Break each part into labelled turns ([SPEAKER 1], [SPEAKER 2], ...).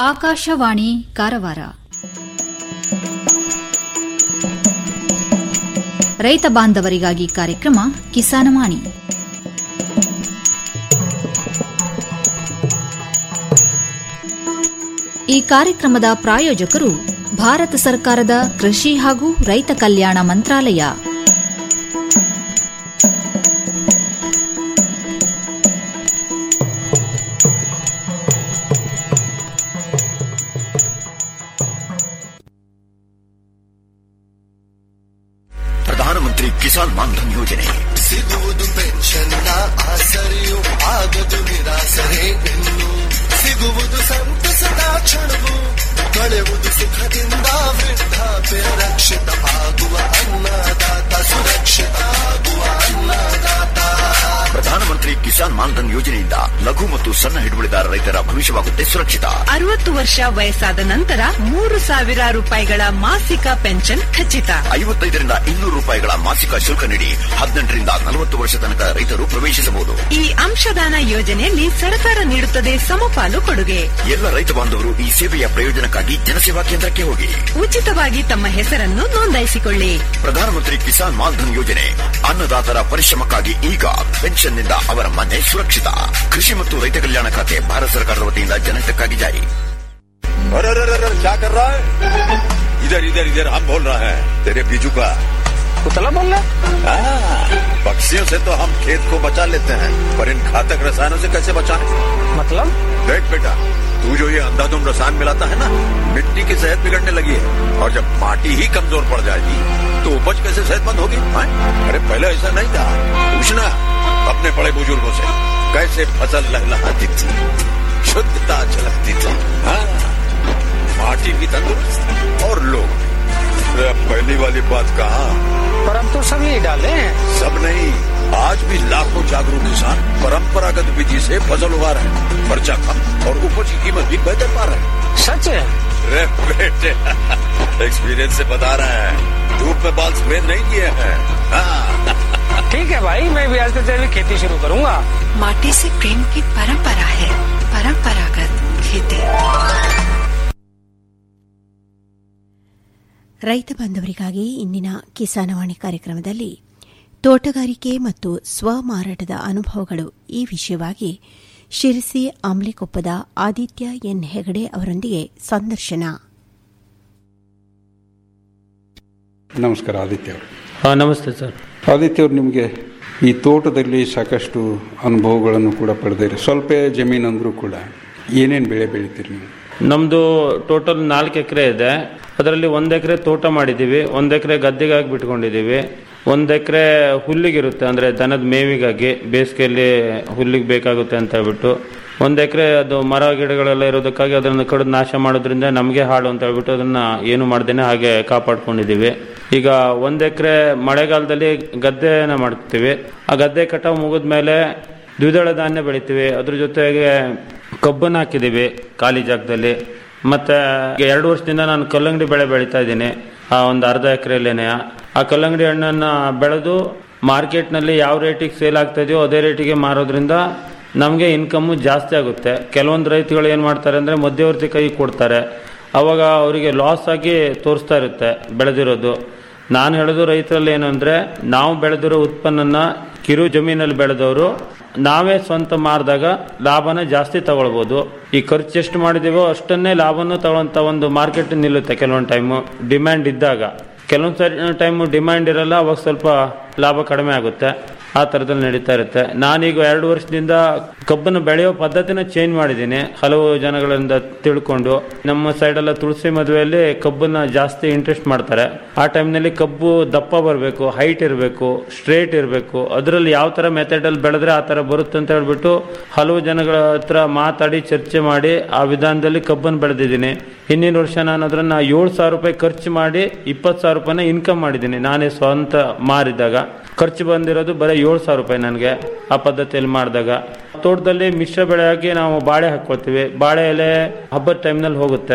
[SPEAKER 1] ಆಕಾಶವಾಣಿ ಕಾರವಾರ ರೈತ ಬಾಂಧವರಿಗಾಗಿ ಕಾರ್ಯಕ್ರಮ ಕಿಸಾನವಾಣಿ ಈ ಕಾರ್ಯಕ್ರಮದ ಪ್ರಾಯೋಜಕರು ಭಾರತ ಸರ್ಕಾರದ ಕೃಷಿ ಹಾಗೂ ರೈತ ಕಲ್ಯಾಣ ಮಂತ್ರಾಲಯ
[SPEAKER 2] ಪ್ರಧಾನಮಂತ್ರಿ ಕಿಸಾನ್ ಮಾನ್ಧನ್ ಯೋಜನೆ
[SPEAKER 3] ಸಿಗುವುದು ಪೆನ್ಷನ್ನ ಆಸರೆಯು ಆಗದು ನಿರಾಸರೆ ಇನ್ನು ಸಿಗುವುದು ಸಂತಸದ ಕ್ಷಣವು ಕಳೆವುದು ಸುಖದಿಂದ ವೃದ್ಧಾಪ್ಯ ರಕ್ಷಿತ ಆಗುವ ಅನ್ನದಾತ ಸುರಕ್ಷಿತ ಆಗುವ ಅನ್ನದಾತ
[SPEAKER 2] ಪ್ರಧಾನಮಂತ್ರಿ ಕಿಸಾನ್ ಮಾನ್ಧನ್ ಯೋಜನೆಯಿಂದ ಲಘು ಮತ್ತು ಸಣ್ಣ ಹಿಡುವಳಿದಾರ ರೈತರ ಭವಿಷ್ಯವಾಗುತ್ತೆ ಸುರಕ್ಷಿತ
[SPEAKER 4] ಅರವತ್ತು ವರ್ಷ ವಯಸ್ಸಾದ ನಂತರ ಮೂರು ಸಾವಿರ ರೂಪಾಯಿಗಳ ಮಾಸಿಕ ಪೆನ್ಷನ್ ಖಚಿತ
[SPEAKER 2] ಐವತ್ತೈದರಿಂದ ಇನ್ನೂರು ರೂಪಾಯಿಗಳ ಮಾಸಿಕ ಶುಲ್ಕ ನೀಡಿ ಹದಿನೆಂಟರಿಂದ ನಲವತ್ತು ವರ್ಷ ತನಕ ರೈತರು ಪ್ರವೇಶಿಸಬಹುದು
[SPEAKER 4] ಈ ಅಂಶದಾನ ಯೋಜನೆಯಲ್ಲಿ ಸರ್ಕಾರ ನೀಡುತ್ತದೆ ಸಮಪಾಲು ಕೊಡುಗೆ
[SPEAKER 2] ಎಲ್ಲ ರೈತ ಬಾಂಧವರು ಈ ಸೇವೆಯ ಪ್ರಯೋಜನಕ್ಕಾಗಿ ಜನಸೇವಾ ಕೇಂದ್ರಕ್ಕೆ ಹೋಗಿ
[SPEAKER 4] ಉಚಿತವಾಗಿ ತಮ್ಮ ಹೆಸರನ್ನು ನೋಂದಾಯಿಸಿಕೊಳ್ಳಿ
[SPEAKER 2] ಪ್ರಧಾನಮಂತ್ರಿ ಕಿಸಾನ್ ಮಾನ್ಧನ್ ಯೋಜನೆ ಅನ್ನದಾತರ ಪರಿಶ್ರಮಕ್ಕಾಗಿ ಈಗ ಪೆನ್ಷನ್ನಿಂದ ಅವರ ಮನೆ ಸುರಕ್ಷಿತ ಕೃಷಿ ಮತ್ತು ರೈತ ಕಲ್ಯಾಣ ಖಾತೆ ಭಾರತ ಸರ್ಕಾರದ ವತಿಯಿಂದ ಜನಹಿತಕ್ಕಾಗಿ ಜಾರಿ
[SPEAKER 5] अरे अरे अरे अरे, क्या कर रहा है इधर इधर इधर हम बोल रहे हैं तेरे बीजू का
[SPEAKER 6] कुतला बोल रहा
[SPEAKER 5] हाँ, पक्षियों से तो हम खेत को बचा लेते हैं पर इन घातक रसायनों से कैसे बचाएं
[SPEAKER 6] मतलब
[SPEAKER 5] देख बेटा तू जो ये अंधाधुंध रसायन मिलाता है ना मिट्टी की सेहत बिगड़ने लगी है और जब माटी ही कमजोर पड़ जाएगी तो उपज कैसे सेहतमंद होगी हाँ? अरे पहले ऐसा नहीं था पूछना अपने बड़े बुजुर्गों से कैसे फसल लहलहाती थी शुद्धता झलकती थी हाँ माटी भी तंदुरुस्त और लोग भी। अरे अब पहली वाली बात कहा
[SPEAKER 6] पर अब तो सब यही डाले हैं
[SPEAKER 5] सब नहीं आज भी लाखों जागरूक किसान परंपरागत विधि से फसल उगा रहे हैं खर्चा कम और उपज की कीमत भी बेहतर पा रहे हैं
[SPEAKER 6] सच है
[SPEAKER 5] अरे बेटे एक्सपीरियंस से बता रहे हैं धूप में बाल सफेद नहीं किए हैं हाँ
[SPEAKER 6] ठीक है भाई मैं भी आज से जैविक खेती शुरू करूंगा
[SPEAKER 4] माटी से प्रेम की परंपरा है परंपरागत खेती
[SPEAKER 7] ರೈತ ಬಾಂಧವರಿಗಾಗಿ ಇಂದಿನ ಕಿಸಾನವಾಣಿ ಕಾರ್ಯಕ್ರಮದಲ್ಲಿ ತೋಟಗಾರಿಕೆ ಮತ್ತು ಸ್ವಮಾರಾಟದ ಅನುಭವಗಳು ಈ ವಿಷಯವಾಗಿ ಶಿರಸಿ ಆಮ್ಲಿಕೊಪ್ಪದ ಆದಿತ್ಯ ಎನ್ ಹೆಗಡೆ ಅವರೊಂದಿಗೆ ಸಂದರ್ಶನ
[SPEAKER 8] ನಮಸ್ಕಾರ ಆದಿತ್ಯ ಅವರು
[SPEAKER 9] ಹಾಂ ನಮಸ್ತೆ ಸರ್
[SPEAKER 8] ಆದಿತ್ಯ ಅವರು ನಿಮಗೆ ಈ ತೋಟದಲ್ಲಿ ಸಾಕಷ್ಟು ಅನುಭವಗಳನ್ನು ಕೂಡ ಪಡೆದಿರಿ ಸ್ವಲ್ಪ ಜಮೀನು ಅಂದರೂ ಕೂಡ ಏನೇನು ಬೆಳೆ ಬೆಳಿತೀರಿ ನೀವು
[SPEAKER 9] ನಮ್ಮದು ಟೋಟಲ್ ನಾಲ್ಕು ಎಕರೆ ಇದೆ ಅದರಲ್ಲಿ ಒಂದು ಎಕರೆ ತೋಟ ಮಾಡಿದ್ದೀವಿ ಒಂದು ಎಕರೆ ಗದ್ದೆಗಾಗಿ ಬಿಟ್ಕೊಂಡಿದ್ದೀವಿ ಒಂದು ಎಕರೆ ಹುಲ್ಲಿಗಿರುತ್ತೆ ಅಂದರೆ ದನದ ಮೇವಿಗಾಗಿ ಬೇಸಿಗೆಯಲ್ಲಿ ಹುಲ್ಲಿಗೆ ಬೇಕಾಗುತ್ತೆ ಅಂತ ಹೇಳ್ಬಿಟ್ಟು ಒಂದು ಎಕರೆ ಅದು ಮರ ಗಿಡಗಳೆಲ್ಲ ಇರೋದಕ್ಕಾಗಿ ಅದನ್ನು ಕಡಿದು ನಾಶ ಮಾಡೋದ್ರಿಂದ ನಮಗೆ ಹಾಳು ಅಂತ ಹೇಳ್ಬಿಟ್ಟು ಅದನ್ನು ಏನು ಮಾಡ್ದೇನೆ ಹಾಗೆ ಕಾಪಾಡ್ಕೊಂಡಿದ್ದೀವಿ ಈಗ ಒಂದು ಎಕರೆ ಮಳೆಗಾಲದಲ್ಲಿ ಗದ್ದೆನ ಮಾಡ್ತೀವಿ ಆ ಗದ್ದೆ ಕಟಾವು ಮುಗಿದ ಮೇಲೆ ದ್ವಿದಳ ಧಾನ್ಯ ಬೆಳಿತೀವಿ ಅದ್ರ ಜೊತೆಗೆ ಕಬ್ಬನ್ನು ಹಾಕಿದ್ದೀವಿ ಖಾಲಿ ಜಾಗದಲ್ಲಿ ಮತ್ತೆ ಈಗ ಎರಡು ವರ್ಷದಿಂದ ನಾನು ಕಲ್ಲಂಗಡಿ ಬೆಳೆ ಬೆಳೀತಾ ಇದ್ದೀನಿ ಆ ಒಂದು ಅರ್ಧ ಎಕರೆಯಲ್ಲೇನೆ ಆ ಕಲ್ಲಂಗಡಿ ಹಣ್ಣನ್ನು ಬೆಳೆದು ಮಾರ್ಕೆಟ್ನಲ್ಲಿ ಯಾವ ರೇಟಿಗೆ ಸೇಲ್ ಆಗ್ತಾ ಇದೆಯೋ ಅದೇ ರೇಟಿಗೆ ಮಾರೋದ್ರಿಂದ ನಮಗೆ ಇನ್ಕಮ್ಮು ಜಾಸ್ತಿ ಆಗುತ್ತೆ ಕೆಲವೊಂದು ರೈತಗಳು ಏನು ಮಾಡ್ತಾರೆ ಅಂದರೆ ಮಧ್ಯವರ್ತಿ ಕೈ ಕೊಡ್ತಾರೆ ಅವಾಗ ಅವರಿಗೆ ಲಾಸ್ ಆಗಿ ತೋರಿಸ್ತಾ ಇರುತ್ತೆ ಬೆಳೆದಿರೋದು ನಾನು ಹೇಳೋದು ರೈತರಲ್ಲಿ ಏನು ಅಂದರೆ ನಾವು ಬೆಳೆದಿರೋ ಉತ್ಪನ್ನನ ಕಿರು ಜಮೀನಲ್ಲಿ ಬೆಳೆದವರು ನಾವೇ ಸ್ವಂತ ಮಾರಿದಾಗ ಲಾಭನ ಜಾಸ್ತಿ ತಗೊಳ್ಬೋದು ಈ ಖರ್ಚು ಎಷ್ಟು ಮಾಡಿದೀವೋ ಅಷ್ಟನ್ನೇ ಲಾಭನೂ ತಗೊಳ್ಳೋಂಥ ಒಂದು ಮಾರ್ಕೆಟ್ ನಿಲ್ಲುತ್ತೆ ಕೆಲವೊಂದು ಟೈಮು ಡಿಮ್ಯಾಂಡ್ ಇದ್ದಾಗ ಕೆಲವೊಂದು ಸರಿ ಟೈಮು ಡಿಮ್ಯಾಂಡ್ ಇರಲ್ಲ ಅವಾಗ ಸ್ವಲ್ಪ ಲಾಭ ಕಡಿಮೆ ಆಗುತ್ತೆ ಆ ಥರದಲ್ಲಿ ನಡೀತಾ ಇರುತ್ತೆ ನಾನೀಗ ಎರಡು ವರ್ಷದಿಂದ ಕಬ್ಬನ್ನು ಬೆಳೆಯೋ ಪದ್ಧತಿನ ಚೇಂಜ್ ಮಾಡಿದ್ದೀನಿ ಹಲವು ಜನಗಳಿಂದ ತಿಳ್ಕೊಂಡು ನಮ್ಮ ಸೈಡೆಲ್ಲ ತುಳಸಿ ಮದುವೆಯಲ್ಲಿ ಕಬ್ಬನ್ನ ಜಾಸ್ತಿ ಇಂಟ್ರೆಸ್ಟ್ ಮಾಡ್ತಾರೆ ಆ ಟೈಮ್ನಲ್ಲಿ ಕಬ್ಬು ದಪ್ಪ ಬರಬೇಕು ಹೈಟ್ ಇರಬೇಕು ಸ್ಟ್ರೇಟ್ ಇರಬೇಕು ಅದರಲ್ಲಿ ಯಾವ ಥರ ಮೆಥಡಲ್ಲಿ ಬೆಳೆದ್ರೆ ಆ ಥರ ಬರುತ್ತೆ ಅಂತ ಹೇಳ್ಬಿಟ್ಟು ಹಲವು ಜನಗಳ ಹತ್ರ ಮಾತಾಡಿ ಚರ್ಚೆ ಮಾಡಿ ಆ ವಿಧಾನದಲ್ಲಿ ಕಬ್ಬನ್ನು ಬೆಳೆದಿದ್ದೀನಿ ಹಿಂದಿನ ವರ್ಷ ನಾನು ಅದನ್ನ ಏಳು ಸಾವಿರ ರೂಪಾಯಿ ಖರ್ಚು ಮಾಡಿ ಇಪ್ಪತ್ತು ಸಾವಿರ ರೂಪಾಯಿನ ಇನ್ಕಮ್ ಮಾಡಿದ್ದೀನಿ ನಾನೇ ಸ್ವಂತ ಮಾರಿದಾಗ ಖರ್ಚು ಬಂದಿರೋದು ಬರೀ ಏಳು ಸಾವಿರ ರೂಪಾಯಿ ನನಗೆ ಆ ಪದ್ಧತಿಯಲ್ಲಿ ಮಾಡಿದಾಗ ತೋಟದಲ್ಲಿ ಮಿಶ್ರ ಬೆಳೆಯಾಗಿ ನಾವು ಬಾಳೆ ಹಾಕ್ಕೊಳ್ತೀವಿ ಬಾಳೆ ಎಲೆ ಹಬ್ಬದ ಟೈಮ್ನಲ್ಲಿ ಹೋಗುತ್ತೆ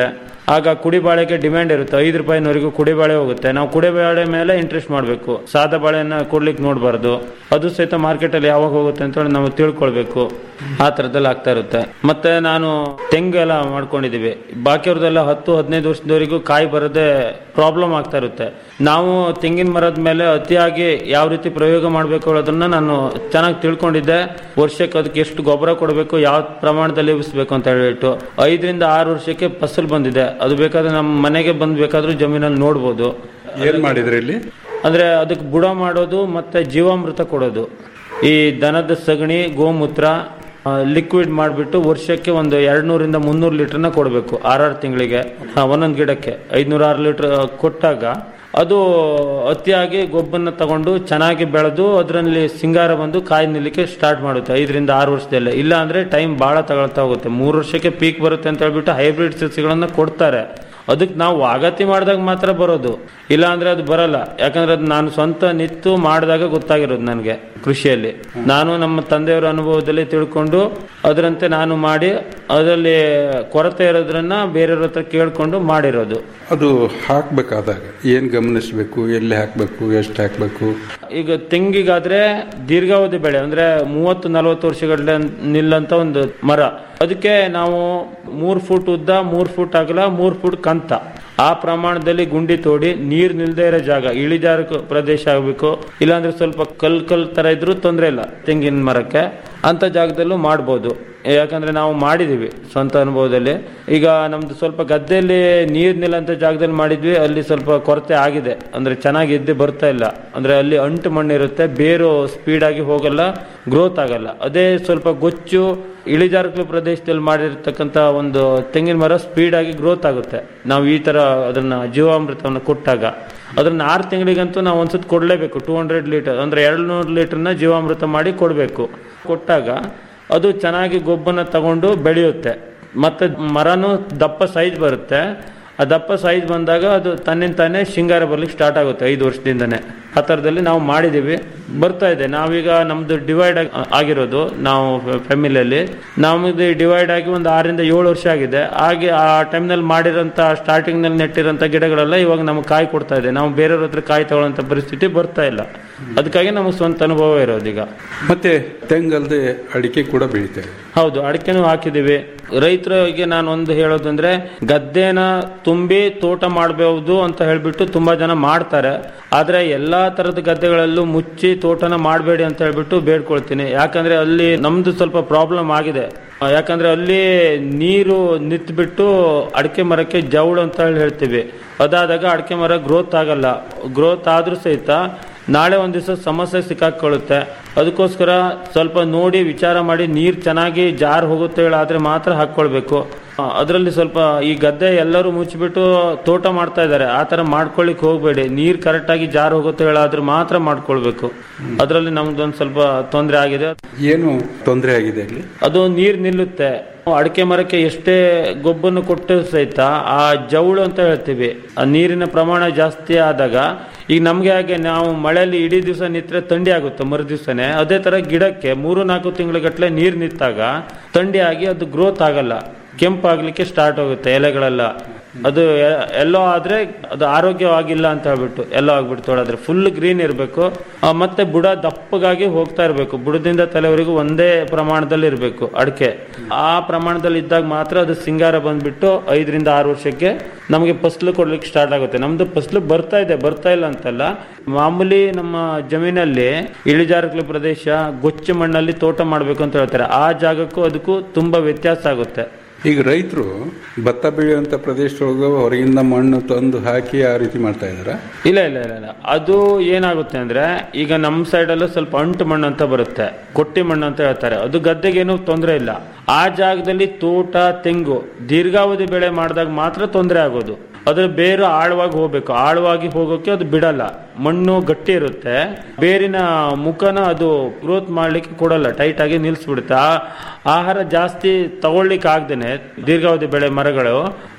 [SPEAKER 9] ಆಗ ಕುಡಿ ಬಾಳೆಗೆ ಡಿಮ್ಯಾಂಡ್ ಇರುತ್ತೆ ಐದು ರೂಪಾಯಿನವರೆಗೂ ಕುಡಿ ಬಾಳೆ ಹೋಗುತ್ತೆ ನಾವು ಕುಡಿ ಬಾಳೆ ಮೇಲೆ ಇಂಟ್ರೆಸ್ಟ್ ಮಾಡಬೇಕು ಸಾದಾ ಬಾಳೆನ ಕೊಡ್ಲಿಕ್ಕೆ ನೋಡಬಾರ್ದು ಅದು ಸಹಿತ ಮಾರ್ಕೆಟಲ್ಲಿ ಯಾವಾಗ ಹೋಗುತ್ತೆ ಅಂತ ಹೇಳಿ ನಾವು ತಿಳ್ಕೊಳ್ಬೇಕು ಆ ಥರದ್ದೆಲ್ಲ ಆಗ್ತಾ ಇರುತ್ತೆ ಮತ್ತೆ ನಾನು ತೆಂಗೆಲ್ಲ ಮಾಡ್ಕೊಂಡಿದ್ದೀವಿ ಬಾಕಿಯವ್ರದ್ದೆಲ್ಲ ಹತ್ತು ಹದಿನೈದು ವರ್ಷದವರೆಗೂ ಕಾಯಿ ಬರದೆ ಪ್ರಾಬ್ಲಮ್ ಆಗ್ತಾ ಇರುತ್ತೆ ನಾವು ತೆಂಗಿನ ಮರದ ಮೇಲೆ ಅತಿಯಾಗಿ ಯಾವ ರೀತಿ ಪ್ರಯೋಗ ಮಾಡಬೇಕು ಅನ್ನೋದನ್ನ ನಾನು ಚೆನ್ನಾಗಿ ತಿಳ್ಕೊಂಡಿದ್ದೆ ವರ್ಷಕ್ಕೆ ಅದಕ್ಕೆ ಎಷ್ಟು ಗೊಬ್ಬರ ಕೊಡಬೇಕು ಯಾವ ಪ್ರಮಾಣದಲ್ಲಿ ಉಳಿಸ್ಬೇಕು ಅಂತ ಹೇಳ್ಬಿಟ್ಟು ಐದರಿಂದ ಆರು ವರ್ಷಕ್ಕೆ ಫಸಲ್ ಬಂದಿದೆ ಅದು ಬೇಕಾದ್ರೆ ನಮ್ಮ ಮನೆಗೆ ಬಂದ್ ಬೇಕಾದ್ರೂ ಜಮೀನಲ್ಲಿ ನೋಡ್ಬೋದು
[SPEAKER 8] ಏನ್ ಮಾಡಿದ್ರಿ ಇಲ್ಲಿ
[SPEAKER 9] ಅಂದ್ರೆ ಅದಕ್ಕೆ ಬುಡ ಮಾಡೋದು ಮತ್ತೆ ಜೀವಾಮೃತ ಕೊಡೋದು ಈ ದನದ ಸಗಣಿ ಗೋಮೂತ್ರ ಲಿಕ್ವಿಡ್ ಮಾಡಿಬಿಟ್ಟು ವರ್ಷಕ್ಕೆ ಒಂದು ಎರಡು ನೂರಿಂದ ಮುನ್ನೂರು ಲೀಟರ್ನ ಕೊಡಬೇಕು ಆರಾರು ತಿಂಗಳಿಗೆ ಒಂದೊಂದು ಗಿಡಕ್ಕೆ ಐದುನೂರ ಆರು ಲೀಟರ್ ಕೊಟ್ಟಾಗ ಅದು ಅತಿಯಾಗಿ ಗೊಬ್ಬರನ್ನ ತಗೊಂಡು ಚೆನ್ನಾಗಿ ಬೆಳೆದು ಅದರಲ್ಲಿ ಸಿಂಗಾರ ಬಂದು ಕಾಯಿ ನಿಲ್ಲಕ್ಕೆ ಸ್ಟಾರ್ಟ್ ಮಾಡುತ್ತೆ ಐದರಿಂದ ಆರು ವರ್ಷದಲ್ಲೇ ಇಲ್ಲ ಅಂದ್ರೆ ಟೈಮ್ ಭಾಳ ತಗೊಳ್ತಾ ಹೋಗುತ್ತೆ ಮೂರು ವರ್ಷಕ್ಕೆ ಪೀಕ್ ಬರುತ್ತೆ ಅಂತ ಹೇಳ್ಬಿಟ್ಟು ಹೈಬ್ರಿಡ್ ಸಸಿಗಳನ್ನ ಕೊಡ್ತಾರೆ ಅದಕ್ಕೆ ನಾವು ವಾಗತಿ ಮಾಡಿದಾಗ ಮಾತ್ರ ಬರೋದು ಇಲ್ಲ ಅಂದ್ರೆ ಅದು ಬರಲ್ಲ ಯಾಕಂದ್ರೆ ಅದು ನಾನು ಸ್ವಂತ ನಿತ್ತು ಮಾಡಿದಾಗ ಗೊತ್ತಾಗಿರೋದು ನನಗೆ ಕೃಷಿಯಲ್ಲಿ ನಾನು ನಮ್ಮ ತಂದೆಯವರ ಅನುಭವದಲ್ಲಿ ತಿಳ್ಕೊಂಡು ಅದರಂತೆ ನಾನು ಮಾಡಿ ಅದರಲ್ಲಿ ಕೊರತೆ ಇರೋದ್ರನ್ನ ಬೇರೆಯವ್ರ ಹತ್ರ ಕೇಳ್ಕೊಂಡು ಮಾಡಿರೋದು
[SPEAKER 8] ಅದು ಹಾಕ್ಬೇಕಾದಾಗ ಏನ್ ಗಮನಿಸಬೇಕು ಎಲ್ಲಿ ಹಾಕ್ಬೇಕು ಎಷ್ಟು ಹಾಕ್ಬೇಕು
[SPEAKER 9] ಈಗ ತೆಂಗಿಗಾದ್ರೆ ದೀರ್ಘಾವಧಿ ಬೆಳೆ ಅಂದ್ರೆ ಮೂವತ್ತು ನಲವತ್ತು ವರ್ಷಗಳ ನಿಲ್ಲಂತ ಒಂದು ಮರ ಅದಕ್ಕೆ ನಾವು ಮೂರ್ ಫುಟ್ ಉದ್ದ ಮೂರ್ ಫುಟ್ ಅಗಲ ಮೂರ್ ಫುಟ್ ಕಂತ ಆ ಪ್ರಮಾಣದಲ್ಲಿ ಗುಂಡಿ ತೋಡಿ ನೀರ್ ನಿಲ್ದೇ ಇರೋ ಜಾಗ ಇಳಿಜಾರು ಕ- ಪ್ರದೇಶ ಆಗಬೇಕು ಇಲ್ಲಾಂದ್ರೆ ಸ್ವಲ್ಪ ಕಲ್ ಕಲ್ ತರ ಇದ್ರೂ ತೊಂದರೆ ಇಲ್ಲ ತೆಂಗಿನ ಮರಕ್ಕೆ ಅಂತ ಜಾಗದಲ್ಲೂ ಮಾಡ್ಬೋದು ಯಾಕಂದ್ರೆ ನಾವು ಮಾಡಿದೀವಿ ಸ್ವಂತ ಅನುಭವದಲ್ಲಿ ಈಗ ನಮ್ದು ಸ್ವಲ್ಪ ಗದ್ದೆಯಲ್ಲಿ ನೀರ್ ನಿಲ್ಲಂತ ಜಾಗದಲ್ಲಿ ಮಾಡಿದ್ವಿ ಅಲ್ಲಿ ಸ್ವಲ್ಪ ಕೊರತೆ ಆಗಿದೆ ಅಂದ್ರೆ ಚೆನ್ನಾಗಿ ಎದ್ದು ಬರ್ತಾ ಇಲ್ಲ ಅಂದ್ರೆ ಅಲ್ಲಿ ಅಂಟು ಮಣ್ಣಿರುತ್ತೆ ಬೇರು ಸ್ಪೀಡ್ ಆಗಿ ಹೋಗಲ್ಲ ಗ್ರೋತ್ ಆಗಲ್ಲ ಅದೇ ಸ್ವಲ್ಪ ಗೊಚ್ಚು ಇಳಿಜಾರು ಪ್ರದೇಶದಲ್ಲಿ ಮಾಡಿರ್ತಕ್ಕಂಥ ಒಂದು ತೆಂಗಿನ ಮರ ಸ್ಪೀಡ್ ಆಗಿ ಗ್ರೋತ್ ಆಗುತ್ತೆ ನಾವು ಈ ತರ ಅದನ್ನ ಜೀವಾಮೃತವನ್ನು ಕೊಟ್ಟಾಗ ಅದನ್ನ ಆರು ತಿಂಗಳಿಗಂತೂ ನಾವು ಒಂದ್ಸತಿ ಕೊಡಲೇಬೇಕು ಟೂ ಹಂಡ್ರೆಡ್ ಲೀಟರ್ ಅಂದ್ರೆ ಎರಡು ನೂರು ಲೀಟರ್ನ ಜೀವಾಮೃತ ಮಾಡಿ ಕೊಡಬೇಕು ಕೊಟ್ಟಾಗ ಅದು ಚೆನ್ನಾಗಿ ಗೊಬ್ಬನ ತಗೊಂಡು ಬೆಳೆಯುತ್ತೆ ಮತ್ತೆ ಮರನೂ ದಪ್ಪ ಸೈಜ್ ಬರುತ್ತೆ ಆ ದಪ್ಪ ಸೈಜ್ ಬಂದಾಗ ಅದು ತನ್ನಿಂದ ತಾನೇ ಶೃಂಗಾರ ಬರ್ಲಿಕ್ಕೆ ಸ್ಟಾರ್ಟ್ ಆಗುತ್ತೆ ಐದು ವರ್ಷದಿಂದನೇ ಆ ಥರದಲ್ಲಿ ನಾವು ಮಾಡಿದ್ದೀವಿ ಬರ್ತಾ ಇದೆ ನಾವೀಗ ನಮ್ದು ಡಿವೈಡ್ ಆಗಿರೋದು ನಾವು ಫ್ಯಾಮಿಲಿಯಲ್ಲಿ ನಮ್ದು ಡಿವೈಡ್ ಆಗಿ ಒಂದು ಆರರಿಂದ ಏಳು ವರ್ಷ ಆಗಿದೆ ಹಾಗೆ ಆ ಟೈಮ್ನಲ್ಲಿ ಮಾಡಿರೋಂಥ ಸ್ಟಾರ್ಟಿಂಗ್ನಲ್ಲಿ ನೆಟ್ಟಿರೋಂಥ ಗಿಡಗಳೆಲ್ಲ ಇವಾಗ ನಮ್ಗೆ ಕಾಯಿ ಕೊಡ್ತಾ ಇದೆ ನಾವು ಬೇರೆಯವ್ರ ಹತ್ರ ಕಾಯಿ ತಗೊಳ್ಳೋಂಥ ಪರಿಸ್ಥಿತಿ ಬರ್ತಾ ಇಲ್ಲ ಅದಕ್ಕಾಗಿ ನಮಗೆ ಸ್ವಂತ ಅನುಭವ ಇರೋದೀಗ
[SPEAKER 8] ಮತ್ತೆ ತೆಂಗಲ್ದೆ ಅಡಿಕೆ ಕೂಡ ಬೆಳಿತೇವೆ
[SPEAKER 9] ಹೌದು ಅಡಿಕೆನೂ ಹಾಕಿದೀವಿ ರೈತರಿಗೆ ನಾನು ಒಂದು ಹೇಳೋದಂದ್ರೆ ಗದ್ದೆನ ತುಂಬಿ ತೋಟ ಮಾಡಬಹುದು ಅಂತ ಹೇಳ್ಬಿಟ್ಟು ತುಂಬಾ ಜನ ಮಾಡ್ತಾರೆ ಆದ್ರೆ ಎಲ್ಲಾ ತರದ ಗದ್ದೆಗಳಲ್ಲೂ ಮುಚ್ಚಿ ತೋಟನ ಮಾಡಬೇಡಿ ಅಂತ ಹೇಳ್ಬಿಟ್ಟು ಬೇಡ್ಕೊಳ್ತೀನಿ ಯಾಕಂದ್ರೆ ಅಲ್ಲಿ ನಮ್ದು ಸ್ವಲ್ಪ ಪ್ರಾಬ್ಲಮ್ ಆಗಿದೆ ಆ, ಯಾಕಂದ್ರೆ ಅಲ್ಲಿ ನೀರು ನಿಂತ್ಬಿಟ್ಟು ಅಡಿಕೆ ಮರಕ್ಕೆ ಜೌಳು ಅಂತ ಹೇಳಿ ಹೇಳ್ತೀವಿ ಅದಾದಾಗ ಅಡಿಕೆ ಮರ ಗ್ರೋತ್ ಆಗಲ್ಲ ಗ್ರೋತ್ ಆದ್ರೂ ಸಹಿತ ನಾಳೆ ಒಂದ್ ದಿವಸ ಸಮಸ್ಯೆ ಸಿಕ್ಕಾಕೊಳ್ಳುತ್ತೆ ಅದಕ್ಕೋಸ್ಕರ ಸ್ವಲ್ಪ ನೋಡಿ ವಿಚಾರ ಮಾಡಿ ನೀರ್ ಚೆನ್ನಾಗಿ ಜಾರ್ ಹೋಗುತ್ತೆ ಹೇಳಾದ್ರೆ ಮಾತ್ರ ಹಾಕೊಳ್ಬೇಕು ಅದರಲ್ಲಿ ಸ್ವಲ್ಪ ಈ ಗದ್ದೆ ಎಲ್ಲರೂ ಮುಚ್ಚಿಬಿಟ್ಟು ತೋಟ ಮಾಡ್ತಾ ಇದ್ದಾರೆ ಆ ತರ ಮಾಡ್ಕೊಳ್ಳಿಕ್ ಹೋಗ್ಬೇಡಿ ನೀರ್ ಕರೆಕ್ಟ್ ಆಗಿ ಜಾರ್ ಹೋಗುತ್ತೆ ಹೇಳಾದ್ರೆ ಮಾತ್ರ ಮಾಡ್ಕೊಳ್ಬೇಕು ಅದರಲ್ಲಿ ನಮ್ದೊಂದ್ ಸ್ವಲ್ಪ ತೊಂದರೆ ಆಗಿದೆ
[SPEAKER 8] ಏನು ತೊಂದರೆ ಆಗಿದೆ ಅಲ್ಲಿ
[SPEAKER 9] ಅದು ನೀರ್ ನಿಲ್ಲುತ್ತೆ ಅಡಿಕೆ ಮರಕ್ಕೆ ಎಷ್ಟೇ ಗೊಬ್ಬನ್ನು ಕೊಟ್ಟು ಸಹಿತ ಆ ಜೌಳು ಅಂತ ಹೇಳ್ತೀವಿ ಆ ನೀರಿನ ಪ್ರಮಾಣ ಜಾಸ್ತಿ ಆದಾಗ ಈಗ ನಮ್ಗೆ ಹಾಗೆ ನಾವು ಮಳೆಯಲ್ಲಿ ಇಡೀ ದಿವಸ ನಿಂತ್ರೆ ಥಂಡಿ ಆಗುತ್ತೆ ಮರು ದಿವಸನೇ ಅದೇ ತರ ಗಿಡಕ್ಕೆ ಮೂರು ನಾಲ್ಕು ತಿಂಗಳ ನೀರ್ ನಿಂತಾಗ ಥಂಡಿ ಆಗಿ ಅದು ಗ್ರೋತ್ ಆಗಲ್ಲ ಕೆಂಪಾಗ್ಲಿಕ್ಕೆ ಸ್ಟಾರ್ಟ್ ಆಗುತ್ತೆ ಎಲೆಗಳೆಲ್ಲ ಅದು ಎ- ಎಲ್ಲೋ ಆದ್ರೆ ಅದು ಆರೋಗ್ಯವಾಗಿಲ್ಲ ಅಂತ ಹೇಳ್ಬಿಟ್ಟು ಎಲ್ಲೋ ಆಗ್ಬಿಡ್ತು ಆದ್ರೆ ಫುಲ್ ಗ್ರೀನ್ ಇರಬೇಕು ಮತ್ತೆ ಬುಡ ದಪ್ಪಗಾಗಿ ಹೋಗ್ತಾ ಇರಬೇಕು ಬುಡದಿಂದ ತಲೆವರೆಗೂ ಒಂದೇ ಪ್ರಮಾಣದಲ್ಲಿ ಇರಬೇಕು ಅಡಿಕೆ ಆ ಪ್ರಮಾಣದಲ್ಲಿ ಇದ್ದಾಗ ಮಾತ್ರ ಅದು ಸಿಂಗಾರ ಬಂದ್ಬಿಟ್ಟು ಐದರಿಂದ ಆರು ವರ್ಷಕ್ಕೆ ನಮಗೆ ಫಸ್ಲು ಕೊಡ್ಲಿಕ್ಕೆ ಸ್ಟಾರ್ಟ್ ಆಗುತ್ತೆ ನಮ್ದು ಫಸ್ಲು ಬರ್ತಾ ಇದೆ ಬರ್ತಾ ಇಲ್ಲ ಅಂತಲ್ಲ ಮಾಮೂಲಿ ನಮ್ಮ ಜಮೀನಲ್ಲಿ ಇಳಿಜಾರು ಪ್ರದೇಶ ಗೊಚ್ಚು ಮಣ್ಣಲ್ಲಿ ತೋಟ ಮಾಡಬೇಕು ಅಂತ ಹೇಳ್ತಾರೆ ಆ ಜಾಗಕ್ಕೂ ಅದಕ್ಕೂ ತುಂಬಾ ವ್ಯತ್ಯಾಸ ಆಗುತ್ತೆ
[SPEAKER 8] ಈಗ ರೈತರು ಭತ್ತ ಬೆಳೆಯುವಂತ ಪ್ರದೇಶದೊಳಗೆ ಹೊರಗಿಂದ ಮಣ್ಣು ತಂದು ಹಾಕಿ ಆ ರೀತಿ ಮಾಡ್ತಾ ಇದಾರ
[SPEAKER 9] ಇಲ್ಲ ಇಲ್ಲ ಇಲ್ಲ ಇಲ್ಲ ಅದು ಏನಾಗುತ್ತೆ ಅಂದ್ರೆ ಈಗ ನಮ್ಮ ಸೈಡಲ್ಲೂ ಸ್ವಲ್ಪ ಅಂಟು ಮಣ್ಣು ಅಂತ ಬರುತ್ತೆ ಕೊಟ್ಟಿ ಮಣ್ಣು ಅಂತ ಹೇಳ್ತಾರೆ ಅದು ಗದ್ದೆಗೇನು ತೊಂದರೆ ಇಲ್ಲ ಆ ಜಾಗದಲ್ಲಿ ತೋಟ ತೆಂಗು ದೀರ್ಘಾವಧಿ ಬೆಳೆ ಮಾಡಿದಾಗ ಮಾತ್ರ ತೊಂದರೆ ಆಗೋದು ಅದ್ರ ಬೇರು ಆಳವಾಗಿ ಹೋಗ್ಬೇಕು ಆಳವಾಗಿ ಹೋಗೋಕೆ ಅದು ಬಿಡಲ್ಲ ಮಣ್ಣು ಗಟ್ಟಿ ಇರುತ್ತೆ ಬೇರಿನ ಮುಖನ ಅದು ಗ್ರೋತ್ ಮಾಡ್ಲಿಕ್ಕೆ ಕೊಡಲ್ಲ ಟೈಟ್ ಆಗಿ ನಿಲ್ಸ್ಬಿಡುತ್ತೆ ಆ ಆಹಾರ ಜಾಸ್ತಿ ತಗೊಳ್ಲಿಕ್ಕೆ ಆಗ್ದೇನೆ ದೀರ್ಘಾವಧಿ ಬೆಳೆ ಮರಗಳು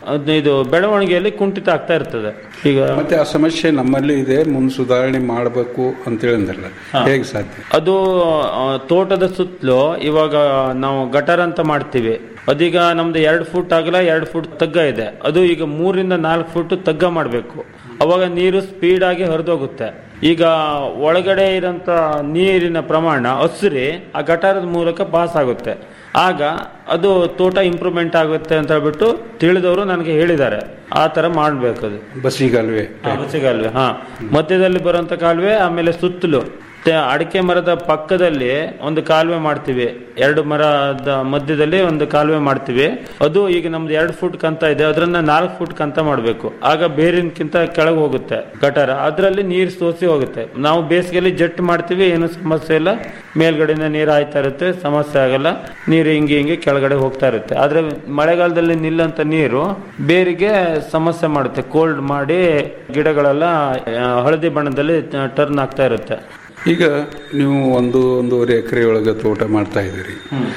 [SPEAKER 9] ಅದ್ನ ಇದು ಬೆಳವಣಿಗೆಯಲ್ಲಿ ಕುಂಠಿತ ಆಗ್ತಾ ಇರ್ತದೆ ಈಗ
[SPEAKER 8] ಮತ್ತೆ ಆ ಸಮಸ್ಯೆ ನಮ್ಮಲ್ಲಿ ಇದೆ ಮುಂದೆ ಸುಧಾರಣೆ ಮಾಡಬೇಕು ಅಂತೇಳಿ ಅಂದ್ರಲ್ಲ ಹೇಗೆ ಸಾಧ್ಯ
[SPEAKER 9] ಅದು ಆ, ತೋಟದ ಸುತ್ತಲೂ ಇವಾಗ ನಾವು ಗಟರ್ ಅಂತ ಮಾಡ್ತೀವಿ ಅದೀಗ ನಮ್ದು ಎರಡು ಫುಟ್ ಅಗಲ ಎರಡು ಫುಟ್ ತಗ್ಗ ಇದೆ ಅದು ಈಗ ಮೂರಿಂದ ನಾಲ್ಕು ಫುಟ್ ತಗ್ಗ ಮಾಡಬೇಕು ಅವಾಗ ನೀರು ಸ್ಪೀಡ್ ಆಗಿ ಹರಿದೋಗುತ್ತೆ ಈಗ ಒಳಗಡೆ ಇರೋಂಥ ನೀರಿನ ಪ್ರಮಾಣ ಹಸಿರಿ ಆ ಗಟಾರದ ಮೂಲಕ ಪಾಸ್ ಆಗುತ್ತೆ ಆಗ ಅದು ತೋಟ ಇಂಪ್ರೂವ್ಮೆಂಟ್ ಆಗುತ್ತೆ ಅಂತ ಹೇಳ್ಬಿಟ್ಟು ತಿಳಿದವರು ನನಗೆ ಹೇಳಿದ್ದಾರೆ ಆ ತರ ಮಾಡ್ಬೇಕು ಅದು
[SPEAKER 8] ಬಸಿಗಾಲುವೆ
[SPEAKER 9] ಬಸಿಗಾಲುವೆ ಹಾ ಮಧ್ಯದಲ್ಲಿ ಬರುವಂತ ಕಾಲುವೆ ಆಮೇಲೆ ಸುತ್ತಲೂ ತೆ- ಅಡಿಕೆ ಮರದ ಪಕ್ಕದಲ್ಲಿ ಒಂದು ಕಾಲುವೆ ಮಾಡ್ತೀವಿ ಎರಡು ಮರದ ಮಧ್ಯದಲ್ಲಿ ಒಂದು ಕಾಲುವೆ ಮಾಡ್ತೀವಿ ಅದು ಈಗ ನಮ್ದು ಎರಡು ಫುಟ್ ಕಂತ ಇದೆ ಅದನ್ನ ನಾಲ್ಕು ಫುಟ್ ಕಂತ ಮಾಡಬೇಕು ಆಗ ಬೇರಿನಕ್ಕಿಂತ ಕೆಳಗೆ ಹೋಗುತ್ತೆ ಗಟಾರ ಅದರಲ್ಲಿ ನೀರು ಸೋಸಿ ಹೋಗುತ್ತೆ ನಾವು ಬೇಸಿಗೆಯಲ್ಲಿ ಜಟ್ ಮಾಡ್ತೀವಿ ಏನು ಸಮಸ್ಯೆ ಇಲ್ಲ ಮೇಲ್ಗಡೆಯಿಂದ ನೀರು ಆಯ್ತಾ ಇರುತ್ತೆ ಸಮಸ್ಯೆ ಆಗಲ್ಲ ನೀರು ಹಿಂಗೆ ಹಿಂಗೆ ಕೆಳಗಡೆ ಹೋಗ್ತಾ ಇರುತ್ತೆ ಆದ್ರೆ ಮಳೆಗಾಲದಲ್ಲಿ ನಿಲ್ಲಂತ ನೀರು ಬೇರಿಗೆ ಸಮಸ್ಯೆ ಮಾಡುತ್ತೆ ಕೋಲ್ಡ್ ಮಾಡಿ ಗಿಡಗಳೆಲ್ಲ ಆ, ಹಳದಿ ಬಣ್ಣದಲ್ಲಿ ಟರ್ನ್ ಆಗ್ತಾ ಇರುತ್ತೆ
[SPEAKER 8] ಈಗ ನೀವು ಒಂದು ಒಂದೂವರೆ ಎಕರೆ ಒಳಗೆ ತೋಟ ಮಾಡ್ತಾ ಇದ್ದೀರಿ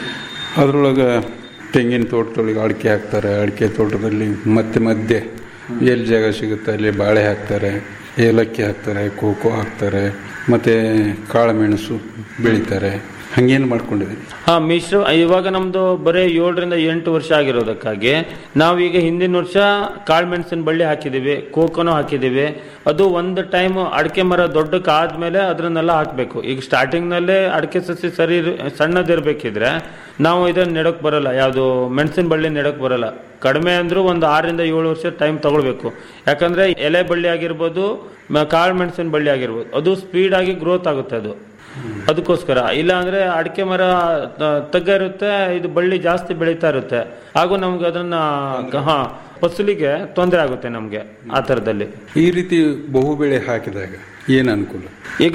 [SPEAKER 8] ಅದರೊಳಗೆ ತೆಂಗಿನ ತೋಟದೊಳಗೆ ಅಡಿಕೆ ಹಾಕ್ತಾರೆ ಅಡಿಕೆ ತೋಟದಲ್ಲಿ ಮತ್ತೆ ಮಧ್ಯೆ ಎಲ್ಲಿ ಜಾಗ ಸಿಗುತ್ತೆ ಅಲ್ಲಿ ಬಾಳೆ ಹಾಕ್ತಾರೆ ಏಲಕ್ಕಿ ಹಾಕ್ತಾರೆ ಕೋಕೋ ಹಾಕ್ತಾರೆ ಮತ್ತೆ ಕಾಳುಮೆಣಸು ಬೆಳಿತಾರೆ ಹಂಗೇನು ಮಾಡ್ಕೊಂಡಿದ್ದೀರಿ
[SPEAKER 9] ಹಾ ಮಿಶ್ರ ಇವಾಗ ನಮ್ದು ಬರೀ ಏಳರಿಂದ ಎಂಟು ವರ್ಷ ಆಗಿರೋದಕ್ಕಾಗಿ ನಾವೀಗ ಹಿಂದಿನ ವರ್ಷ ಕಾಳುಮೆಣಸಿನ ಬಳ್ಳಿ ಹಾಕಿದೀವಿ ಕೋಕೋನೂ ಹಾಕಿದೀವಿ ಅದು ಒಂದು ಟೈಮ್ ಅಡಿಕೆ ಮರ ದೊಡ್ಡಕ್ಕಾದ್ಮೇಲೆ ಅದನ್ನೆಲ್ಲ ಹಾಕ್ಬೇಕು ಈಗ ಸ್ಟಾರ್ಟಿಂಗ್ ನಲ್ಲೇ ಅಡಿಕೆ ಸಸಿ ಸರಿ ಇರ್- ಸಣ್ಣದಿರ್ಬೇಕಿದ್ರೆ ನಾವು ಇದನ್ನ ನೆಡಕ್ ಬರಲ್ಲ ಯಾವುದು ಮೆಣಸಿನ ಬಳ್ಳಿ ನೆಡಕ್ ಬರಲ್ಲ ಕಡಿಮೆ ಅಂದ್ರೂ ಒಂದು ಆರರಿಂದ ಏಳು ವರ್ಷ ಟೈಮ್ ತಗೊಳ್ಬೇಕು ಯಾಕಂದ್ರೆ ಎಲೆ ಬಳ್ಳಿ ಆಗಿರ್ಬೋದು ಮ- ಕಾಳು ಮೆಣಸಿನ ಬಳ್ಳಿ ಆಗಿರ್ಬೋದು ಅದು ಸ್ಪೀಡ್ ಆಗಿ ಗ್ರೋತ್ ಆಗುತ್ತೆ ಅದು ಅದಕ್ಕೋಸ್ಕರ ಇಲ್ಲ ಅಂದ್ರೆ ಅಡಿಕೆ ಮರ ತ- ತಗ್ಗ ಇರುತ್ತೆ ಇದು ಬಳ್ಳಿ ಜಾಸ್ತಿ ಬೆಳೀತಾ ಇರುತ್ತೆ ಹಾಗೂ ನಮ್ಗೆ ಅದನ್ನ ಹಾ ಫಸಲಿಗೆ ತೊಂದರೆ ಆಗುತ್ತೆ ನಮ್ಗೆ ಆ ತರದಲ್ಲಿ
[SPEAKER 8] ಈ ರೀತಿ ಬಹುಬೆಳೆ ಹಾಕಿದಾಗ ಏನು ಅನುಕೂಲ
[SPEAKER 9] ಈಗ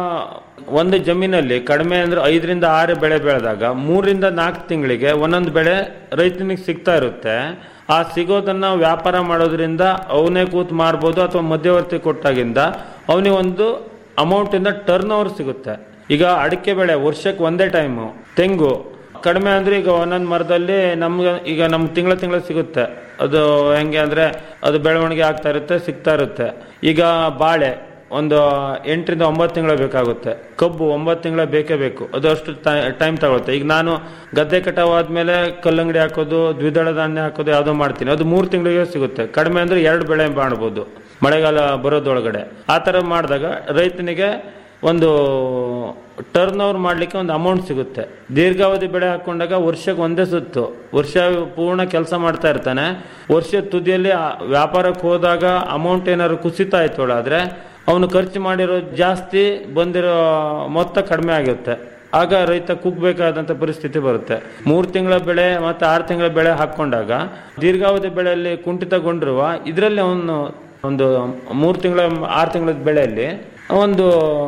[SPEAKER 9] ಒಂದು ಜಮೀನಲ್ಲಿ ಕಡಿಮೆ ಅಂದ್ರೆ ಐದರಿಂದ ಆರು ಬೆಳೆ ಬೆಳೆದಾಗ ಮೂರಿಂದ ನಾಲ್ಕು ತಿಂಗಳಿಗೆ ಒಂದೊಂದು ಬೆಳೆ ರೈತನಿಗೆ ಸಿಗ್ತಾ ಇರುತ್ತೆ ಆ ಸಿಗೋದನ್ನ ವ್ಯಾಪಾರ ಮಾಡೋದ್ರಿಂದ ಅವನೇ ಕೂತ್ ಮಾರ್ಬೋದು ಅಥವಾ ಮಧ್ಯವರ್ತಿ ಕೊಟ್ಟಾಗಿಂದ ಅವನಿಗೆ ಒಂದು ಅಮೌಂಟ್ ಇಂದ ಟರ್ನ್ ಓವರ್ ಸಿಗುತ್ತೆ ಈಗ ಅಡಿಕೆ ಬೆಳೆ ವರ್ಷಕ್ಕೆ ಒಂದೇ ಟೈಮು ತೆಂಗು ಕಡಿಮೆ ಅಂದ್ರೆ ಈಗ ಒಂದೊಂದು ಮರದಲ್ಲಿ ನಮ್ಗೆ ಈಗ ನಮ್ಗೆ ತಿಂಗಳ ತಿಂಗಳ ಸಿಗುತ್ತೆ ಅದು ಹೆಂಗೆ ಅಂದ್ರೆ ಅದು ಬೆಳವಣಿಗೆ ಆಗ್ತಾ ಇರುತ್ತೆ ಸಿಗ್ತಾ ಇರುತ್ತೆ ಈಗ ಬಾಳೆ ಒಂದು ಎಂಟರಿಂದ ಒಂಬತ್ತು ತಿಂಗಳ ಬೇಕಾಗುತ್ತೆ ಕಬ್ಬು ಒಂಬತ್ತು ತಿಂಗಳ ಬೇಕೇ ಬೇಕು ಅದು ಅಷ್ಟು ಟೈಮ್ ತಗೊಳುತ್ತೆ ಈಗ ನಾನು ಗದ್ದೆ ಕಟಾವ್ ಆದ್ಮೇಲೆ ಕಲ್ಲಂಗಡಿ ಹಾಕೋದು ದ್ವಿದಳ ಧಾನ್ಯ ಹಾಕೋದು ಯಾವುದೋ ಮಾಡ್ತೀನಿ ಅದು ಮೂರು ತಿಂಗಳಿಗೆ ಸಿಗುತ್ತೆ ಕಡಿಮೆ ಅಂದ್ರೆ ಎರಡು ಬೆಳೆ ಮಾಡ್ಬೋದು ಮಳೆಗಾಲ ಬರೋದೊಳಗಡೆ ಆ ಥರ ಮಾಡಿದಾಗ ರೈತನಿಗೆ ಒಂದು ಟರ್ನ್ ಓವರ್ ಮಾಡ್ಲಿಕ್ಕೆ ಒಂದು ಅಮೌಂಟ್ ಸಿಗುತ್ತೆ ದೀರ್ಘಾವಧಿ ಬೆಳೆ ಹಾಕೊಂಡಾಗ ವರ್ಷಕ್ಕೆ ಒಂದೇ ಸುತ್ತು ವರ್ಷ ಪೂರ್ಣ ಕೆಲಸ ಮಾಡ್ತಾ ಇರ್ತಾನೆ ವರ್ಷ ತುದಿಯಲ್ಲಿ ಆ ವ್ಯಾಪಾರಕ್ಕೆ ಹೋದಾಗ ಅಮೌಂಟ್ ಏನಾದ್ರು ಕುಸಿತ ಆಯ್ತೋಳಾದ್ರೆ ಅವನು ಖರ್ಚು ಮಾಡಿರೋ ಜಾಸ್ತಿ ಬಂದಿರೋ ಮೊತ್ತ ಕಡಿಮೆ ಆಗುತ್ತೆ ಆಗ ರೈತ ಕುಗ್ಬೇಕಾದಂತ ಪರಿಸ್ಥಿತಿ ಬರುತ್ತೆ ಮೂರು ತಿಂಗಳ ಬೆಳೆ ಮತ್ತೆ ಆರು ತಿಂಗಳ ಬೆಳೆ ಹಾಕೊಂಡಾಗ ದೀರ್ಘಾವಧಿ ಬೆಳೆಯಲ್ಲಿ ಕುಂಠಿತಗೊಂಡಿರುವ ಇದರಲ್ಲಿ ಅವನು ಒಂದು ಮೂರು ತಿಂಗಳ ಆರು ತಿಂಗಳ ಬೆಳೆಯಲ್ಲಿ ಒಂದು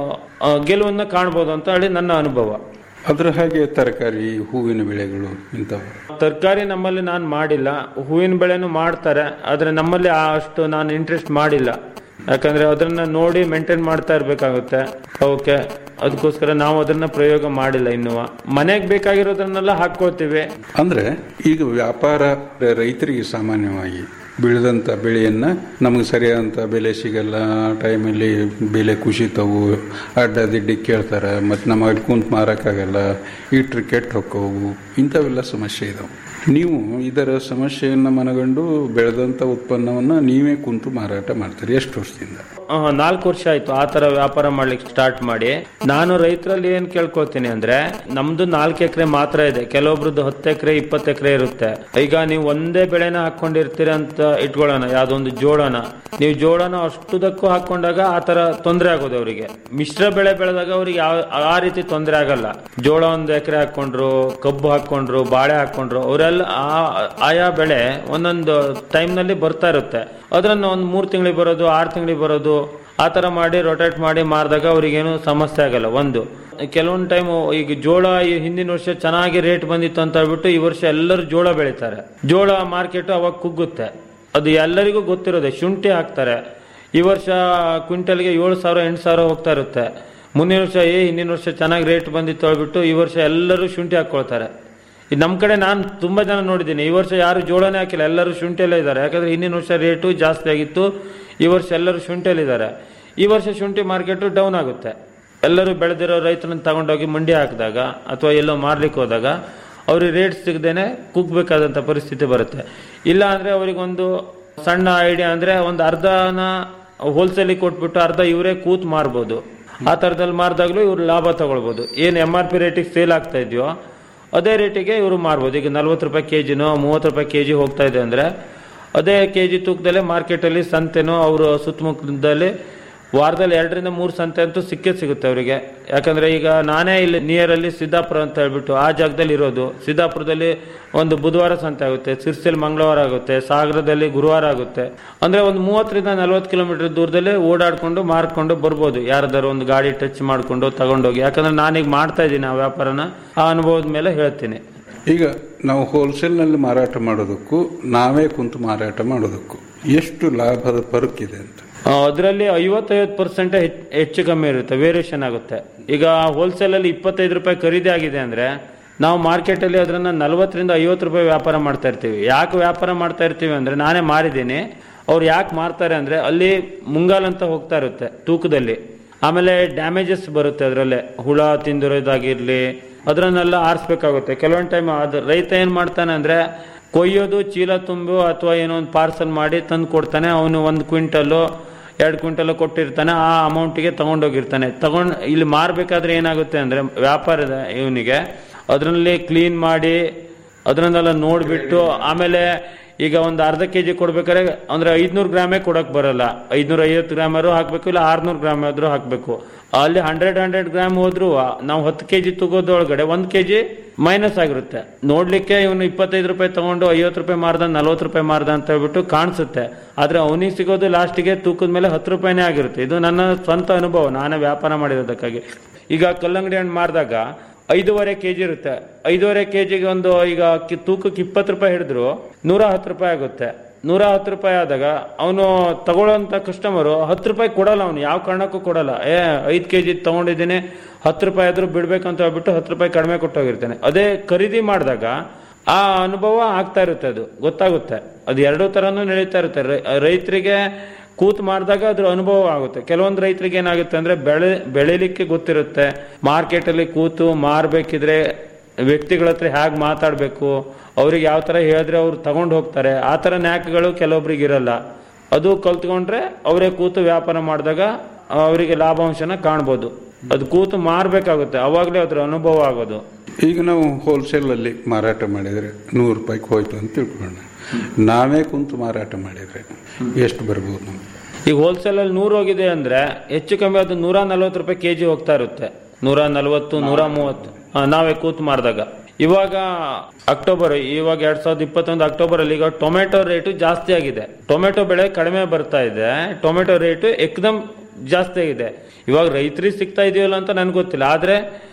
[SPEAKER 9] ಆ, ಗೆಲುವನ್ನ ಕಾಣ್ಬೋದು ಅಂತ ಹೇಳಿ ನನ್ನ ಅನುಭವ
[SPEAKER 8] ಅದರ ಹಾಗೆ ತರಕಾರಿ ಹೂವಿನ ಬೆಳೆಗಳು ಇಂಥವು
[SPEAKER 9] ತರಕಾರಿ ನಮ್ಮಲ್ಲಿ ನಾನು ಮಾಡಿಲ್ಲ ಹೂವಿನ ಬೆಳೆನೂ ಮಾಡ್ತಾರೆ ಆದ್ರೆ ನಮ್ಮಲ್ಲಿ ಆ ಅಷ್ಟು ನಾನು ಇಂಟ್ರೆಸ್ಟ್ ಮಾಡಿಲ್ಲ ಯಾಕಂದ್ರೆ ಅದನ್ನ ನೋಡಿ ಮೇಂಟೈನ್ ಮಾಡ್ತಾ ಇರ್ಬೇಕಾಗುತ್ತೆ ಓಕೆ ಅದಕ್ಕೋಸ್ಕರ ನಾವು ಅದನ್ನ ಪ್ರಯೋಗ ಮಾಡಿಲ್ಲ ಇನ್ನು ಮನೆಗೆ ಬೇಕಾಗಿರೋದನ್ನೆಲ್ಲ ಹಾಕೊಳ್ತೀವಿ
[SPEAKER 8] ಅಂದ್ರೆ ಈಗ ವ್ಯಾಪಾರ ರೈತರಿಗೆ ಸಾಮಾನ್ಯವಾಗಿ ಬೆಳೆದಂಥ ಬೆಳೆಯನ್ನ ನಮಗೆ ಸರಿಯಾದಂಥ ಬೆಲೆ ಸಿಗಲ್ಲ ಆ ಟೈಮಲ್ಲಿ ಬೆಲೆ ಕುಸಿತವು ಅಡ್ಡ ದಿಡ್ಡಿ ಕೇಳ್ತಾರೆ ಮತ್ತು ನಮಗೆ ಅಲ್ಲಿ ಕುಂತು ಮಾರೋಕ್ಕಾಗಲ್ಲ ಇಟ್ರೆ ಕೆಟ್ಟು ಹೊಕ್ಕವು ಇಂಥವೆಲ್ಲ ಸಮಸ್ಯೆ ಇದಾವೆ ನೀವು ಇದರ ಸಮಸ್ಯೆಯನ್ನು ಮನಗಂಡು ಬೆಳೆದಂಥ ಉತ್ಪನ್ನವನ್ನು ನೀವೇ ಕುಂತು ಮಾರಾಟ ಮಾಡ್ತೀರಿ ಎಷ್ಟು ವರ್ಷದಿಂದ
[SPEAKER 9] ಆ, ನಾಲ್ಕು ವರ್ಷ ಆಯ್ತು ಆ ತರ ವ್ಯಾಪಾರ ಮಾಡ್ಲಿಕ್ಕೆ ಸ್ಟಾರ್ಟ್ ಮಾಡಿ ನಾನು ರೈತರಲ್ಲಿ ಏನ್ ಕೇಳ್ಕೊತೀನಿ ಅಂದ್ರೆ ನಮ್ದು ನಾಲ್ಕು ಎಕರೆ ಮಾತ್ರ ಇದೆ ಕೆಲವೊಬ್ರದ್ದು ಹತ್ತು ಎಕರೆ ಇಪ್ಪತ್ತು ಎಕರೆ ಇರುತ್ತೆ ಈಗ ನೀವು ಒಂದೇ ಬೆಳೆನ ಹಾಕೊಂಡಿರ್ತೀರ ಅಂತ ಇಟ್ಕೊಳ್ಳೋಣ ಯಾವ್ದೊಂದು ಜೋಳನ ನೀವು ಜೋಳನ ಅಷ್ಟುದಕ್ಕೂ ಹಾಕೊಂಡಾಗ ಆ ತರ ತೊಂದರೆ ಆಗೋದು ಅವರಿಗೆ ಮಿಶ್ರ ಬೆಳೆ ಬೆಳೆದಾಗ ಅವ್ರಿಗೆ ಯಾವ ಆ ರೀತಿ ತೊಂದರೆ ಆಗಲ್ಲ ಜೋಳ ಒಂದು ಎಕರೆ ಹಾಕೊಂಡ್ರು ಕಬ್ಬು ಹಾಕೊಂಡ್ರು ಬಾಳೆ ಹಾಕೊಂಡ್ರು ಅವರೆಲ್ಲ ಆಯಾ ಬೆಳೆ ಒಂದೊಂದು ಟೈಮ್ ನಲ್ಲಿ ಬರ್ತಾ ಇರುತ್ತೆ ಅದನ್ನ ಒಂದು ಮೂರು ತಿಂಗಳಿಗೆ ಬರೋದು ಆರು ತಿಂಗಳಿಗೆ ಬರೋದು ಆ ತರ ಮಾಡಿ ರೊಟೇಟ್ ಮಾಡಿ ಮಾರಿದಾಗ ಅವ್ರಿಗೇನು ಸಮಸ್ಯೆ ಆಗಲ್ಲ ಒಂದು ಕೆಲವೊಂದು ಟೈಮ್ ಈಗ ಜೋಳ ಈ ಹಿಂದಿನ ವರ್ಷ ಚೆನ್ನಾಗಿ ರೇಟ್ ಬಂದಿತ್ತು ಅಂತ ಹೇಳ್ಬಿಟ್ಟು ಈ ವರ್ಷ ಎಲ್ಲರೂ ಜೋಳ ಬೆಳೀತಾರೆ ಜೋಳ ಮಾರ್ಕೆಟ್ ಅವಾಗ ಕುಗ್ಗುತ್ತೆ ಅದು ಎಲ್ಲರಿಗೂ ಗೊತ್ತಿರೋದೆ ಶುಂಠಿ ಹಾಕ್ತಾರೆ ಈ ವರ್ಷ ಕ್ವಿಂಟಲ್ಗೆ ಏಳು ಸಾವಿರ ಎಂಟು ಸಾವಿರ ಹೋಗ್ತಾ ಇರುತ್ತೆ ಮುಂದಿನ ವರ್ಷ ಏ ಹಿಂದಿನ ವರ್ಷ ಚೆನ್ನಾಗಿ ರೇಟ್ ಬಂದಿತ್ತು ಹೇಳ್ಬಿಟ್ಟು ಈ ವರ್ಷ ಎಲ್ಲರೂ ಶುಂಠಿ ಹಾಕೊಳ್ತಾರೆ ಇದು ನಮ್ಮ ಕಡೆ ನಾನು ತುಂಬಾ ಜನ ನೋಡಿದ್ದೀನಿ ಈ ವರ್ಷ ಯಾರು ಜೋಳನೇ ಹಾಕಿಲ್ಲ ಎಲ್ಲರೂ ಶುಂಠಿಯಲ್ಲೇ ಇದ್ದಾರೆ ಯಾಕಂದ್ರೆ ಹಿಂದಿನ ವರ್ಷ ರೇಟು ಜಾಸ್ತಿ ಆಗಿತ್ತು ಈ ವರ್ಷ ಎಲ್ಲರೂ ಶುಂಠಿಯಲ್ಲಿದ್ದಾರೆ ಈ ವರ್ಷ ಶುಂಠಿ ಮಾರ್ಕೆಟು ಡೌನ್ ಆಗುತ್ತೆ ಎಲ್ಲರೂ ಬೆಳೆದಿರೋ ರೈತರನ್ನ ತಗೊಂಡೋಗಿ ಮಂಡಿ ಹಾಕಿದಾಗ ಅಥವಾ ಎಲ್ಲೋ ಮಾರ್ಲಿಕ್ಕೆ ಹೋದಾಗ ಅವ್ರಿಗೆ ರೇಟ್ ಸಿಗದೇನೆ ಕುಗ್ಬೇಕಾದಂಥ ಪರಿಸ್ಥಿತಿ ಬರುತ್ತೆ ಇಲ್ಲ ಅಂದ್ರೆ ಅವರಿಗೊಂದು ಸಣ್ಣ ಐಡಿಯಾ ಅಂದ್ರೆ ಒಂದು ಅರ್ಧನ ಹೋಲ್ಸೇಲಿಗೆ ಕೊಟ್ಬಿಟ್ಟು ಅರ್ಧ ಇವರೇ ಕೂತ್ ಮಾರ್ಬೋದು ಆ ಥರದಲ್ಲಿ ಮಾರಿದಾಗಲೂ ಇವ್ರು ಲಾಭ ತಗೊಳ್ಬೋದು ಏನು ಎಮ್ ಆರ್ ಪಿ ರೇಟಿಗೆ ಸೇಲ್ ಆಗ್ತಾ ಇದೆಯೋ ಅದೇ ರೇಟಿಗೆ ಇವರು ಮಾರ್ಬೋದು ಈಗ ನಲ್ವತ್ತು ರೂಪಾಯಿ ಕೆ ಜಿನೋ ಮೂವತ್ತು ರೂಪಾಯಿ ಕೆ ಜಿ ಹೋಗ್ತಾ ಇದೆ ಅಂದರೆ ಅದೇ ಕೆ ಜಿ ತೂಕದಲ್ಲೇ ಮಾರ್ಕೆಟಲ್ಲಿ ಸಂತೆನೋ ಅವರು ಸುತ್ತಮುತ್ತಲದಲ್ಲಿ ವಾರದಲ್ಲಿ ಎರಡರಿಂದ ಮೂರು ಸಂತೆ ಅಂತೂ ಸಿಕ್ಕೇ ಸಿಗುತ್ತೆ ಅವರಿಗೆ ಯಾಕಂದ್ರೆ ಈಗ ನಾನೇ ಇಲ್ಲಿ ನಿಯರಲ್ಲಿ ಸಿದ್ದಾಪುರ ಅಂತ ಹೇಳ್ಬಿಟ್ಟು ಆ ಜಾಗದಲ್ಲಿ ಇರೋದು ಸಿದ್ದಾಪುರದಲ್ಲಿ ಒಂದು ಬುಧವಾರ ಸಂತೆ ಆಗುತ್ತೆ ಸಿರ್ಸಿಲ್ ಮಂಗಳವಾರ ಆಗುತ್ತೆ ಸಾಗರದಲ್ಲಿ ಗುರುವಾರ ಆಗುತ್ತೆ ಅಂದ್ರೆ ಒಂದು ಮೂವತ್ತರಿಂದ ನಲ್ವತ್ತು ಕಿಲೋಮೀಟರ್ ದೂರದಲ್ಲಿ ಓಡಾಡ್ಕೊಂಡು ಮಾರ್ಕೊಂಡು ಬರ್ಬೋದು ಯಾರ್ದಾರು ಒಂದು ಗಾಡಿ ಟಚ್ ಮಾಡ್ಕೊಂಡು ತಗೊಂಡೋಗಿ ಯಾಕಂದ್ರೆ ನಾನೀಗ ಮಾಡ್ತಾ ಇದ್ದೀನಿ ಆ ವ್ಯಾಪಾರನ ಆ ಅನುಭವದ ಮೇಲೆ ಹೇಳ್ತೀನಿ
[SPEAKER 8] ಈಗ ನಾವು ಹೋಲ್ಸೇಲ್ನಲ್ಲಿ ಮಾರಾಟ ಮಾಡೋದಕ್ಕೂ ನಾವೇ ಕುಂತು ಮಾರಾಟ ಮಾಡೋದಕ್ಕೂ ಎಷ್ಟು ಲಾಭದ ಫರಕ್ ಇದೆ ಅಂತ
[SPEAKER 9] ಅದರಲ್ಲಿ ಐವತ್ತೈವತ್ತು ಪರ್ಸೆಂಟ್ ಹೆಚ್ಚು ಕಮ್ಮಿ ಇರುತ್ತೆ ವೇರಿಯೇಷನ್ ಆಗುತ್ತೆ ಈಗ ಹೋಲ್ಸೇಲ್ ಅಲ್ಲಿ ಇಪ್ಪತ್ತೈದು ರೂಪಾಯಿ ಖರೀದಿ ಆಗಿದೆ ಅಂದ್ರೆ ನಾವು ಮಾರ್ಕೆಟ್ ಅಲ್ಲಿ ಅದನ್ನ ನಲ್ವತ್ತರಿಂದ ಐವತ್ತು ರೂಪಾಯಿ ವ್ಯಾಪಾರ ಮಾಡ್ತಾ ಇರ್ತೀವಿ ಯಾಕೆ ವ್ಯಾಪಾರ ಮಾಡ್ತಾ ಇರ್ತೀವಿ ಅಂದ್ರೆ ನಾನೇ ಮಾರಿದ್ದೀನಿ ಅವ್ರು ಯಾಕೆ ಮಾರ್ತಾರೆ ಅಂದ್ರೆ ಅಲ್ಲಿ ಮುಂಗಾಲ್ ಅಂತ ಹೋಗ್ತಾ ಇರುತ್ತೆ ತೂಕದಲ್ಲಿ ಆಮೇಲೆ ಡ್ಯಾಮೇಜಸ್ ಬರುತ್ತೆ ಅದರಲ್ಲೇ ಹುಳ ತಿಂದಿರೋದಾಗಿರ್ಲಿ ಅದರನ್ನೆಲ್ಲ ಆರಿಸ್ಬೇಕಾಗುತ್ತೆ ಕೆಲವೊಂದು ಟೈಮ್ ಅದು ರೈತ ಏನ್ ಮಾಡ್ತಾನೆ ಅಂದ್ರೆ ಕೊಯ್ಯೋದು ಚೀಲ ತುಂಬು ಅಥವಾ ಏನೋ ಒಂದು ಪಾರ್ಸಲ್ ಮಾಡಿ ತಂದು ಕೊಡ್ತಾನೆ ಅವನು ಒಂದು ಕ್ವಿಂಟಲ್ಲು ಎರಡು ಕ್ವಿಂಟಲ್ ಕೊಟ್ಟಿರ್ತಾನೆ ಆ ಅಮೌಂಟಿಗೆ ತಗೊಂಡೋಗಿರ್ತಾನೆ ತಗೊಂಡ್ ಇಲ್ಲಿ ಮಾರ್ಬೇಕಾದ್ರೆ ಏನಾಗುತ್ತೆ ಅಂದ್ರೆ ವ್ಯಾಪಾರದ ಇವನಿಗೆ ಅದರಲ್ಲಿ ಕ್ಲೀನ್ ಮಾಡಿ ಅದನ್ನೆಲ್ಲ ನೋಡ್ಬಿಟ್ಟು ಆಮೇಲೆ ಈಗ ಒಂದು ಅರ್ಧ ಕೆ ಜಿ ಕೊಡ್ಬೇಕಾದ್ರೆ ಅಂದ್ರೆ ಐದ್ನೂರು ಗ್ರಾಮೇ ಕೊಡಕ್ ಬರಲ್ಲ ಐದ್ನೂರ ಐವತ್ತು ಗ್ರಾಮರು ಹಾಕ್ಬೇಕು ಇಲ್ಲ ಆರ್ನೂರು ಗ್ರಾಮ್ ಆದ್ರೂ ಹಾಕ್ಬೇಕು ಅಲ್ಲಿ ಹಂಡ್ರೆಡ್ ಹಂಡ್ರೆಡ್ ಗ್ರಾಮ್ ಹೋದ್ರು ನಾವು ಹತ್ತು ಕೆ ಜಿ ತಗೋದೊಳಗಡೆ ಒಂದ್ ಕೆ ಜಿ ಮೈನಸ್ ಆಗಿರುತ್ತೆ ನೋಡ್ಲಿಕ್ಕೆ ಇವನು ಇಪ್ಪತ್ತೈದು ರೂಪಾಯಿ ತಗೊಂಡು ಐವತ್ತು ರೂಪಾಯಿ ಮಾರ್ದ ನಲ್ವತ್ತು ರೂಪಾಯಿ ಮಾರ್ದ ಅಂತ ಹೇಳ್ಬಿಟ್ಟು ಕಾಣಿಸುತ್ತೆ ಆದ್ರೆ ಅವನಿಗೆ ಸಿಗೋದು ಲಾಸ್ಟಿಗೆ ತೂಕದ ಮೇಲೆ ಹತ್ತು ರೂಪಾಯಿನೇ ಆಗಿರುತ್ತೆ ಇದು ನನ್ನ ಸ್ವಂತ ಅನುಭವ ನಾನೇ ವ್ಯಾಪಾರ ಮಾಡಿರೋದಕ್ಕಾಗಿ ಈಗ ಕಲ್ಲಂಗಡಿ ಹಣ್ಣು ಮಾರಿದಾಗ ಐದೂವರೆ ಕೆಜಿ ಇರುತ್ತೆ ಐದೂವರೆ ಕೆಜಿಗೆ ಒಂದು ಈಗ ಕಿ- ತೂಕಕ್ಕೆ ಇಪ್ಪತ್ತು ರೂಪಾಯಿ ಹಿಡಿದ್ರು ನೂರ ಹತ್ತು ರೂಪಾಯಿ ಆಗುತ್ತೆ ನೂರ ಹತ್ತು ರೂಪಾಯಿ ಆದಾಗ ಅವನು ತಗೊಳ್ಳೋಂತ ಕಸ್ಟಮರು ಹತ್ತು ರೂಪಾಯಿ ಕೊಡಲ್ಲ ಅವನು ಯಾವ ಕಾರಣಕ್ಕೂ ಕೊಡಲ್ಲ ಏ ಐದು ಕೆ ಜಿ ತಗೊಂಡಿದ್ದೀನಿ ಹತ್ತು ರೂಪಾಯಿ ಆದ್ರೂ ಬಿಡ್ಬೇಕಂತ ಹೇಳ್ಬಿಟ್ಟು ಹತ್ತು ರೂಪಾಯಿ ಕಡಿಮೆ ಕೊಟ್ಟೋಗಿರ್ತಾನೆ ಅದೇ ಖರೀದಿ ಮಾಡಿದಾಗ ಆ ಅನುಭವ ಆಗ್ತಾ ಇರುತ್ತೆ ಅದು ಗೊತ್ತಾಗುತ್ತೆ ಅದು ಎರಡೂ ತರನು ನಡೀತಾ ಇರುತ್ತೆ ರೈ- ರೈತರಿಗೆ ಕೂತ್ ಮಾಡಿದಾಗ ಅದ್ರ ಅನುಭವ ಆಗುತ್ತೆ ಕೆಲವೊಂದು ರೈತರಿಗೆ ಏನಾಗುತ್ತೆ ಅಂದ್ರೆ ಬೆಳೆ ಬೆಳಿಲಿಕ್ಕೆ ಗೊತ್ತಿರುತ್ತೆ ಮಾರ್ಕೆಟ್ ಅಲ್ಲಿ ಕೂತು ಮಾರ್ಬೇಕಿದ್ರೆ ವ್ಯಕ್ತಿಗಳ ಹತ್ರ ಹೇಗೆ ಮಾತಾಡಬೇಕು ಅವ್ರಿಗೆ ಯಾವ ತರ ಹೇಳಿದ್ರೆ ಅವ್ರು ತಗೊಂಡು ಹೋಗ್ತಾರೆ ಆ ತರ ನ್ಯಾಕ್ಗಳು ಕೆಲವೊಬ್ರಿಗೆ ಇರಲ್ಲ ಅದು ಕಲ್ತ್ಕೊಂಡ್ರೆ ಅವರೇ ಕೂತು ವ್ಯಾಪಾರ ಮಾಡಿದಾಗ ಅವರಿಗೆ ಲಾಭಾಂಶನ ಕಾಣ್ಬೋದು ಅದು ಕೂತು ಮಾರ್ಬೇಕಾಗುತ್ತೆ ಅವಾಗಲೇ ಅದ್ರ ಅನುಭವ ಆಗೋದು
[SPEAKER 8] ಈಗ ನಾವು ಹೋಲ್ಸೇಲಲ್ಲಿ ಮಾರಾಟ ಮಾಡಿದರೆ ನೂರು ರೂಪಾಯಿಗೆ ಹೋಯ್ತು ಅಂತ ತಿಳ್ಕೊಳ್ಳೋಣ ನಾವೇ ಕುಂತು ಮಾರಾಟ ಮಾಡಿದರೆ ಎಷ್ಟು ಬರ್ಬೋದು ನಮ್ಗೆ
[SPEAKER 9] ಈಗ ಹೋಲ್ಸೇಲ್ ಅಲ್ಲಿ ನೂರು ಹೋಗಿದೆ ಅಂದ್ರೆ ಹೆಚ್ಚು ಕಮ್ಮಿ ಅದು ನೂರ ನಲ್ವತ್ತು ರೂಪಾಯಿ ಕೆಜಿ ಹೋಗ್ತಾ ಇರುತ್ತೆ ನೂರ ನಲ್ವತ್ತು ನೂರ ಮೂವತ್ತು ಆ, ನಾವೇ ಕೂತು ಮಾರಿದಾಗ ಇವಾಗ ಅಕ್ಟೋಬರ್ ಇವಾಗ ಎರಡ್ ಸಾವಿರದ ಇಪ್ಪತ್ತೊಂದು ಅಕ್ಟೋಬರ್ ಅಲ್ಲಿ ಈಗ ಟೊಮೆಟೊ ರೇಟು ಜಾಸ್ತಿ ಆಗಿದೆ ಟೊಮೆಟೊ ಬೆಳೆ ಕಡಿಮೆ ಬರ್ತಾ ಇದೆ ಟೊಮೆಟೊ ರೇಟು ಎಕ್ದಮ್ ಜಾಸ್ತಿ ಆಗಿದೆ ಇವಾಗ ರೈತರಿಗೆ ಸಿಗ್ತಾ ಇದೆಯಲ್ಲ ಅಂತ ನನ್ಗೆ ಗೊತ್ತಿಲ್ಲ ಆದ್ರೆ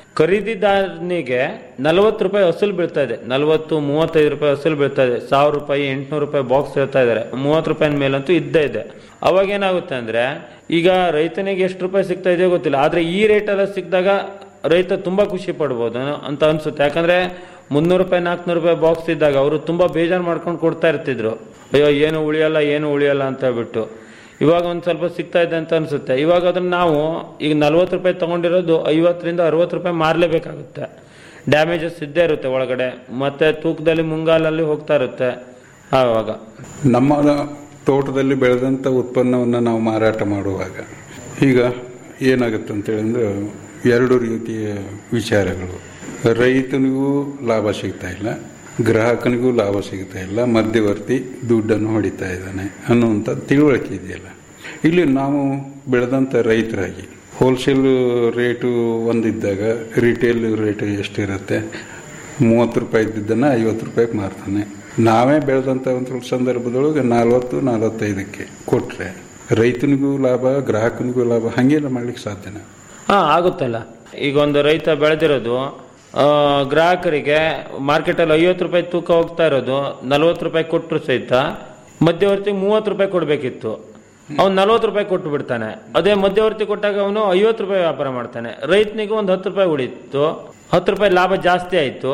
[SPEAKER 9] ಖರೀದಿದಾರನಿಗೆ ನಲವತ್ತು ರೂಪಾಯಿ ಅಸಲು ಬೀಳ್ತಾ ಇದೆ ನಲವತ್ತು ಮೂವತ್ತೈದು ರೂಪಾಯಿ ಅಸಲು ಬೀಳ್ತಾ ಇದೆ ಸಾವಿರ ರೂಪಾಯಿ ಎಂಟ್ನೂರು ರೂಪಾಯಿ ಬಾಕ್ಸ್ ಹೇಳ್ತಾ ಇದಾರೆ ಮೂವತ್ತು ರೂಪಾಯಿ ಮೇಲಂತೂ ಇದ್ದೇ ಇದೆ ಅವಾಗ ಏನಾಗುತ್ತೆ ಅಂದ್ರೆ ಈಗ ರೈತನಿಗೆ ಎಷ್ಟು ರೂಪಾಯಿ ಸಿಗ್ತಾ ಇದೆಯೋ ಗೊತ್ತಿಲ್ಲ ಆದ್ರೆ ಈ ರೇಟ್ ಎಲ್ಲ ಸಿಕ್ಕಿದಾಗ ರೈತ ತುಂಬಾ ಖುಷಿ ಪಡ್ಬೋದು ಅಂತ ಅನ್ಸುತ್ತೆ ಯಾಕಂದ್ರೆ ಮುನ್ನೂರು ರೂಪಾಯಿ ನಾಲ್ಕುನೂರು ರೂಪಾಯಿ ಬಾಕ್ಸ್ ಇದ್ದಾಗ ಅವರು ತುಂಬಾ ಬೇಜಾರು ಮಾಡ್ಕೊಂಡು ಕೊಡ್ತಾ ಇರ್ತಿದ್ರು ಅಯ್ಯೋ ಏನು ಉಳಿಯಲ್ಲ ಏನು ಉಳಿಯಲ್ಲ ಅಂತ ಹೇಳ್ಬಿಟ್ಟು ಇವಾಗ ಒಂದ್ ಸ್ವಲ್ಪ ಸಿಗ್ತಾ ಇದೆ ಅಂತ ಅನ್ಸುತ್ತೆ ಇವಾಗ ಅದನ್ನ ನಾವು ಈಗ ನಲ್ವತ್ತು ರೂಪಾಯಿ ತಗೊಂಡಿರೋದು ಐವತ್ತರಿಂದ ಅರವತ್ತು ರೂಪಾಯಿ ಮಾರ್ಲೇಬೇಕಾಗುತ್ತೆ ಡ್ಯಾಮೇಜಸ್ ಇದ್ದೇ ಇರುತ್ತೆ ಒಳಗಡೆ ಮತ್ತೆ ತೂಕದಲ್ಲಿ ಮುಂಗಾಲಲ್ಲಿ ಹೋಗ್ತಾ ಇರುತ್ತೆ ಆವಾಗ
[SPEAKER 8] ನಮ್ಮ ತೋಟದಲ್ಲಿ ಬೆಳೆದಂಥ ಉತ್ಪನ್ನವನ್ನು ನಾವು ಮಾರಾಟ ಮಾಡುವಾಗ ಈಗ ಏನಾಗುತ್ತೆ ಅಂತ ಹೇಳಿದ್ರೆ ಎರಡು ರೀತಿಯ ವಿಚಾರಗಳು ರೈತನಿಗೂ ಲಾಭ ಸಿಗ್ತಾ ಇಲ್ಲ ಗ್ರಾಹಕನಿಗೂ ಲಾಭ ಸಿಗ್ತಾ ಇಲ್ಲ ಮಧ್ಯವರ್ತಿ ದುಡ್ಡನ್ನು ಹೊಡಿತಾ ಇದ್ದಾನೆ ಅನ್ನುವಂಥ ತಿಳುವಳಿಕೆ ಇದೆಯಲ್ಲ ಇಲ್ಲಿ ನಾವು ಬೆಳೆದಂಥ ರೈತರಾಗಿ ಹೋಲ್ಸೇಲ್ ರೇಟು ಒಂದಿದ್ದಾಗ ರಿಟೇಲ್ ರೇಟು ಎಷ್ಟಿರುತ್ತೆ ಮೂವತ್ತು ರೂಪಾಯಿ ಇದ್ದಿದ್ದನ್ನು ಐವತ್ತು ರೂಪಾಯಿಗೆ ಮಾರ್ತಾನೆ ನಾವೇ ಬೆಳೆದಂಥ ಒಂದು ಸಂದರ್ಭದೊಳಗೆ ನಲ್ವತ್ತು ನಲವತ್ತೈದಕ್ಕೆ ಕೊಟ್ಟರೆ ರೈತನಿಗೂ ಲಾಭ ಗ್ರಾಹಕನಿಗೂ ಲಾಭ ಹಾಗೆಲ್ಲ ಮಾಡ್ಲಿಕ್ಕೆ ಸಾಧ್ಯನಾ
[SPEAKER 9] ಹಾ ಆಗುತ್ತಲ್ಲ ಈಗ ಒಂದು ರೈತ ಬೆಳೆದಿರೋದು ಆ, ಗ್ರಾಹಕರಿಗೆ ಮಾರ್ಕೆಟಲ್ಲಿ ಐವತ್ತು ರೂಪಾಯಿ ತೂಕ ಹೋಗ್ತಾ ಇರೋದು ನಲ್ವತ್ತು ರೂಪಾಯಿ ಕೊಟ್ಟರು ಸಹಿತ ಮಧ್ಯವರ್ತಿ ಮೂವತ್ತು ರೂಪಾಯಿ ಕೊಡಬೇಕಿತ್ತು ಅವ್ನು ನಲ್ವತ್ತು ರೂಪಾಯಿ ಕೊಟ್ಟು ಬಿಡ್ತಾನೆ ಅದೇ ಮಧ್ಯವರ್ತಿ ಕೊಟ್ಟಾಗ ಅವನು ಐವತ್ತು ರೂಪಾಯಿ ವ್ಯಾಪಾರ ಮಾಡ್ತಾನೆ ರೈತನಿಗೆ ಒಂದು ಹತ್ತು ರೂಪಾಯಿ ಉಳಿತು ಹತ್ತು ರೂಪಾಯಿ ಲಾಭ ಜಾಸ್ತಿ ಆಯ್ತು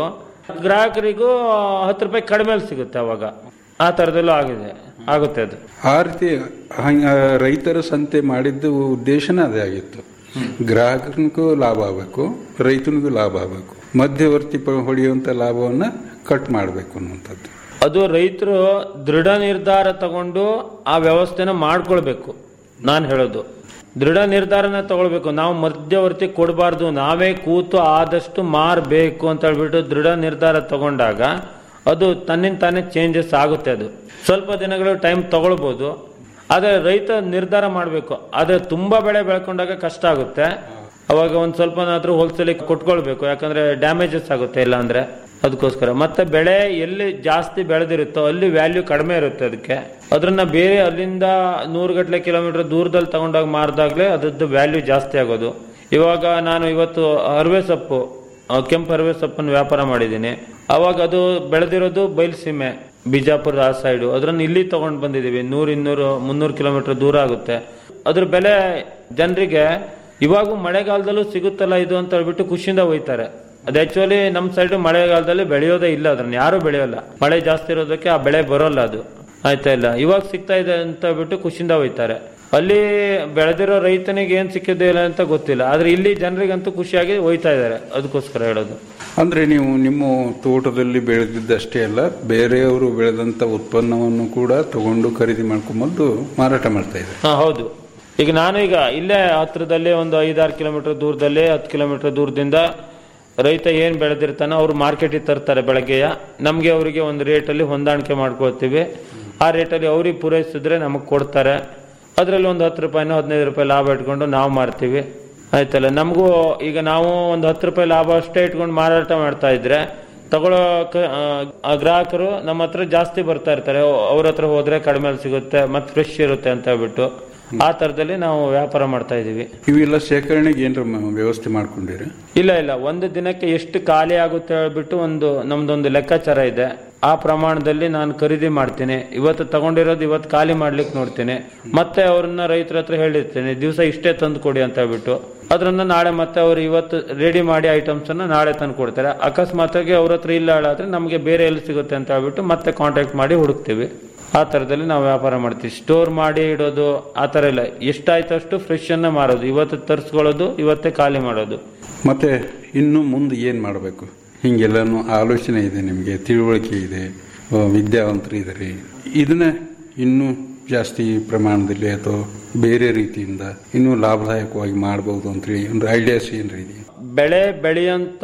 [SPEAKER 9] ಗ್ರಾಹಕರಿಗೂ ಹತ್ತು ರೂಪಾಯಿ ಕಡಿಮೆ ಸಿಗುತ್ತೆ ಅವಾಗ ಆ ತರದಲ್ಲೂ ಆಗಿದೆ ಆಗುತ್ತೆ ಅದು
[SPEAKER 8] ಆ ರೀತಿ ಹಂಗ ರೈತರ ಸಂತೆ ಮಾಡಿದ್ದು ಉದ್ದೇಶನೇ ಅದೇ ಆಗಿತ್ತು ಗ್ರಾಹಕನಿಗೂ ಲಾಭ ಆಗಬೇಕು ರೈತನಿಗೂ ಲಾಭ ಆಗಬೇಕು ಮಧ್ಯವರ್ತಿ ಪ- ಹೊಡೆಯುವಂತ ಲಾಭವನ್ನ ಕಟ್ ಮಾಡಬೇಕು ಅನ್ನುವಂಥದ್ದು
[SPEAKER 9] ಅದು ರೈತರು ದೃಢ ನಿರ್ಧಾರ ತಗೊಂಡು ಆ ವ್ಯವಸ್ಥೆನ ಮಾಡ್ಕೊಳ್ಬೇಕು ನಾನು ಹೇಳೋದು ದೃಢ ನಿರ್ಧಾರನ ತಗೊಳ್ಬೇಕು ನಾವು ಮಧ್ಯವರ್ತಿ ಕೊಡಬಾರ್ದು ನಾವೇ ಕೂತು ಆದಷ್ಟು ಮಾರಬೇಕು ಅಂತ ಹೇಳ್ಬಿಟ್ಟು ದೃಢ ನಿರ್ಧಾರ ತಗೊಂಡಾಗ ಅದು ತನ್ನಿಂದ ತಾನೇ ಚೇಂಜಸ್ ಆಗುತ್ತೆ ಅದು ಸ್ವಲ್ಪ ದಿನಗಳು ಟೈಮ್ ತಗೊಳ್ಬೋದು ಆದರೆ ರೈತ ನಿರ್ಧಾರ ಮಾಡಬೇಕು ಆದರೆ ತುಂಬಾ ಬೆಳೆ ಬೆಳ್ಕೊಂಡಾಗ ಕಷ್ಟ ಆಗುತ್ತೆ ಅವಾಗ ಒಂದ್ ಸ್ವಲ್ಪನಾದ್ರೂ ಹೋಲ್ಸೇಲ್ ಕೊಟ್ಕೊಳ್ಬೇಕು ಯಾಕಂದ್ರೆ ಡ್ಯಾಮೇಜಸ್ ಆಗುತ್ತೆ ಇಲ್ಲ ಅಂದ್ರೆ ಅದಕ್ಕೋಸ್ಕರ ಮತ್ತೆ ಬೆಳೆ ಎಲ್ಲಿ ಜಾಸ್ತಿ ಬೆಳೆದಿರುತ್ತೋ ಅಲ್ಲಿ ವ್ಯಾಲ್ಯೂ ಕಡಿಮೆ ಇರುತ್ತೆ ಅದಕ್ಕೆ ಅದನ್ನ ಬೇರೆ ಅಲ್ಲಿಂದ ನೂರು ಗಟ್ಟಲೆ ಕಿಲೋಮೀಟರ್ ದೂರದಲ್ಲಿ ತಗೊಂಡೋಗಿ ಮಾರಿದಾಗಲೇ ಅದ್ರದ್ದು ವ್ಯಾಲ್ಯೂ ಜಾಸ್ತಿ ಆಗೋದು ಇವಾಗ ನಾನು ಇವತ್ತು ಅರವೆ ಸೊಪ್ಪು ಆ, ಕೆಂಪು ಅರವೆ ಸೊಪ್ಪನ್ನು ವ್ಯಾಪಾರ ಮಾಡಿದ್ದೀನಿ ಅವಾಗ ಅದು ಬೆಳೆದಿರೋದು ಬಯಲುಸೀಮೆ ಬಿಜಾಪುರ ಆ ಸೈಡು ಅದನ್ನ ಇಲ್ಲಿ ತಗೊಂಡು ಬಂದಿದ್ದೀವಿ ನೂರು ಇನ್ನೂರು ಮುನ್ನೂರು ಕಿಲೋಮೀಟರ್ ದೂರ ಆಗುತ್ತೆ ಅದ್ರ ಬೆಲೆ ಜನರಿಗೆ ಇವಾಗೂ ಮಳೆಗಾಲದಲ್ಲೂ ಸಿಗುತ್ತಲ್ಲ ಇದು ಅಂತ ಹೇಳ್ಬಿಟ್ಟು ಖುಷಿಯಿಂದ ಹೋಯ್ತಾರೆ ಅದು ಆಕ್ಚುಲಿ ನಮ್ಮ ಸೈಡ್ ಮಳೆಗಾಲದಲ್ಲಿ ಬೆಳೆಯೋದೇ ಇಲ್ಲ ಅದನ್ನ ಯಾರು ಬೆಳೆಯೋಲ್ಲ ಮಳೆ ಜಾಸ್ತಿ ಇರೋದಕ್ಕೆ ಆ ಬೆಳೆ ಬರೋಲ್ಲ ಅದು ಆಯ್ತಾ ಇಲ್ಲ ಇವಾಗ ಸಿಗ್ತಾ ಇದೆ ಅಂತ ಹೇಳ್ಬಿಟ್ಟು ಖುಷಿಯಿಂದ ಹೋಯ್ತಾರೆ ಅಲ್ಲಿ ಬೆಳೆದಿರೋ ರೈತನಿಗೆ ಏನ್ ಸಿಕ್ಕಿದೆ ಇಲ್ಲ ಅಂತ ಗೊತ್ತಿಲ್ಲ ಆದ್ರೆ ಇಲ್ಲಿ ಜನರಿಗಂತೂ ಖುಷಿಯಾಗಿ ಹೋಯ್ತಾ ಇದ್ದಾರೆ ಅದಕ್ಕೋಸ್ಕರ ಹೇಳೋದು
[SPEAKER 8] ಅಂದ್ರೆ ನೀವು ನಿಮ್ಮ ತೋಟದಲ್ಲಿ ಬೆಳೆದಿದ್ದಷ್ಟೇ ಅಲ್ಲ ಬೇರೆಯವರು ಬೆಳೆದಂತ ಉತ್ಪನ್ನವನ್ನು ಕೂಡ ತಗೊಂಡು ಖರೀದಿ ಮಾಡ್ಕೊಂಬಂದು ಮಾರಾಟ ಮಾಡ್ತಾ ಇದ್ದಾರೆ
[SPEAKER 9] ಹಾ ಹೌದು ಈಗ ನಾನು ಈಗ ಇಲ್ಲೇ ಹತ್ರದಲ್ಲಿ ಒಂದು ಐದಾರು ಕಿಲೋಮೀಟರ್ ದೂರದಲ್ಲಿ ಹತ್ತು ಕಿಲೋಮೀಟರ್ ದೂರದಿಂದ ರೈತ ಏನ್ ಬೆಳೆದಿರ್ತಾನೋ ಅವ್ರು ಮಾರ್ಕೆಟಿಗೆ ತರ್ತಾರೆ ಬೆಳಗ್ಗೆಯ ನಮ್ಗೆ ಅವರಿಗೆ ಒಂದು ರೇಟಲ್ಲಿ ಹೊಂದಾಣಿಕೆ ಮಾಡ್ಕೊಳ್ತೀವಿ ಆ ರೇಟಲ್ಲಿ ಅವ್ರಿಗೆ ಪೂರೈಸಿದ್ರೆ ನಮಗೆ ಕೊಡ್ತಾರೆ ಅದರಲ್ಲಿ ಒಂದು ಹತ್ತು ರೂಪಾಯಿನೋ ಹದಿನೈದು ರೂಪಾಯಿ ಲಾಭ ಇಟ್ಕೊಂಡು ನಾವು ಮಾರ್ತೀವಿ ಆಯ್ತಲ್ಲ ನಮಗೂ ಈಗ ನಾವು ಒಂದು ಹತ್ತು ರೂಪಾಯಿ ಲಾಭ ಅಷ್ಟೇ ಇಟ್ಕೊಂಡು ಮಾರಾಟ ಮಾಡ್ತಾ ಇದ್ರೆ ತಗೊಳ್ಳೋ ಕ- ಆ, ಆ ಗ್ರಾಹಕರು ನಮ್ಮ ಹತ್ರ ಜಾಸ್ತಿ ಬರ್ತಾ ಇರ್ತಾರೆ ಅವ್ರ ಹತ್ರ ಹೋದ್ರೆ ಕಡಿಮೆ ಸಿಗುತ್ತೆ ಮತ್ತೆ ಫ್ರೆಶ್ ಇರುತ್ತೆ ಅಂತ ಹೇಳ್ಬಿಟ್ಟು ಆ ತರದಲ್ಲಿ ನಾವು ವ್ಯಾಪಾರ ಮಾಡ್ತಾ ಇದೀವಿ
[SPEAKER 8] ಇವೆಲ್ಲ ಶೇಖರಣೆಗೆ ಏನ್ರ ಮ- ವ್ಯವಸ್ಥೆ ಮಾಡ್ಕೊಂಡಿರಿ
[SPEAKER 9] ಇಲ್ಲ ಇಲ್ಲ ಒಂದು ದಿನಕ್ಕೆ ಎಷ್ಟು ಖಾಲಿ ಆಗುತ್ತೆ ಹೇಳ್ಬಿಟ್ಟು ಒಂದು ನಮ್ದೊಂದು ಲೆಕ್ಕಾಚಾರ ಇದೆ ಆ ಪ್ರಮಾಣದಲ್ಲಿ ನಾನು ಖರೀದಿ ಮಾಡ್ತೀನಿ ಇವತ್ತು ತಗೊಂಡಿರೋದು ಇವತ್ತು ಖಾಲಿ ಮಾಡ್ಲಿಕ್ಕೆ ನೋಡ್ತೀನಿ ಮತ್ತೆ ಅವ್ರನ್ನ ರೈತರ ಹತ್ರ ಹೇಳಿರ್ತೀನಿ ದಿವಸ ಇಷ್ಟೇ ತಂದು ಕೊಡಿ ಅಂತ ಹೇಳ್ಬಿಟ್ಟು ಅದ್ರನ್ನ ನಾಳೆ ಮತ್ತೆ ಅವ್ರು ಇವತ್ತು ರೆಡಿ ಮಾಡಿ ಐಟಮ್ಸ್ ಅನ್ನ ನಾಳೆ ತಂದು ಕೊಡ್ತಾರೆ ಅಕಸ್ಮಾತಾಗಿ ಅವ್ರ ಹತ್ರ ಇಲ್ಲ ಆದ್ರೆ ನಮಗೆ ಬೇರೆ ಎಲ್ಲಿ ಸಿಗುತ್ತೆ ಅಂತ ಹೇಳ್ಬಿಟ್ಟು ಮತ್ತೆ ಕಾಂಟ್ಯಾಕ್ಟ್ ಮಾಡಿ ಹುಡುಕ್ತಿವಿ ಆ ತರದಲ್ಲಿ ನಾವು ವ್ಯಾಪಾರ ಮಾಡ್ತೀವಿ ಸ್ಟೋರ್ ಮಾಡಿ ಇಡೋದು ಆ ತರ ಇಲ್ಲ ಎಷ್ಟಾಯ್ತು ಅಷ್ಟು ಫ್ರೆಶ್ ಅನ್ನ ಮಾರೋದು ಇವತ್ತು ತರಿಸ್ಕೊಳ್ಳೋದು ಇವತ್ತೇ ಖಾಲಿ ಮಾಡೋದು
[SPEAKER 8] ಮತ್ತೆ ಇನ್ನು ಮುಂದೆ ಏನು ಮಾಡಬೇಕು ಹಿಂಗೆಲ್ಲನೂ ಆಲೋಚನೆ ಇದೆ ನಿಮಗೆ ತಿಳುವಳಿಕೆ ಇದೆ ಆ, ವಿದ್ಯಾವಂತರು ಇದ್ದಾರೆ ಇದನ್ನ ಇನ್ನೂ ಜಾಸ್ತಿ ಪ್ರಮಾಣದಲ್ಲಿ ಅಥವಾ ಬೇರೆ ರೀತಿಯಿಂದ ಇನ್ನೂ ಲಾಭದಾಯಕವಾಗಿ ಮಾಡಬಹುದು ಅಂತೇಳಿ ಒಂದು ಐಡಿಯಾಸ್ ಏನ್ರಿ ಇದೆಯಾ
[SPEAKER 9] ಬೆಳೆ ಬೆಳೆಯಂತ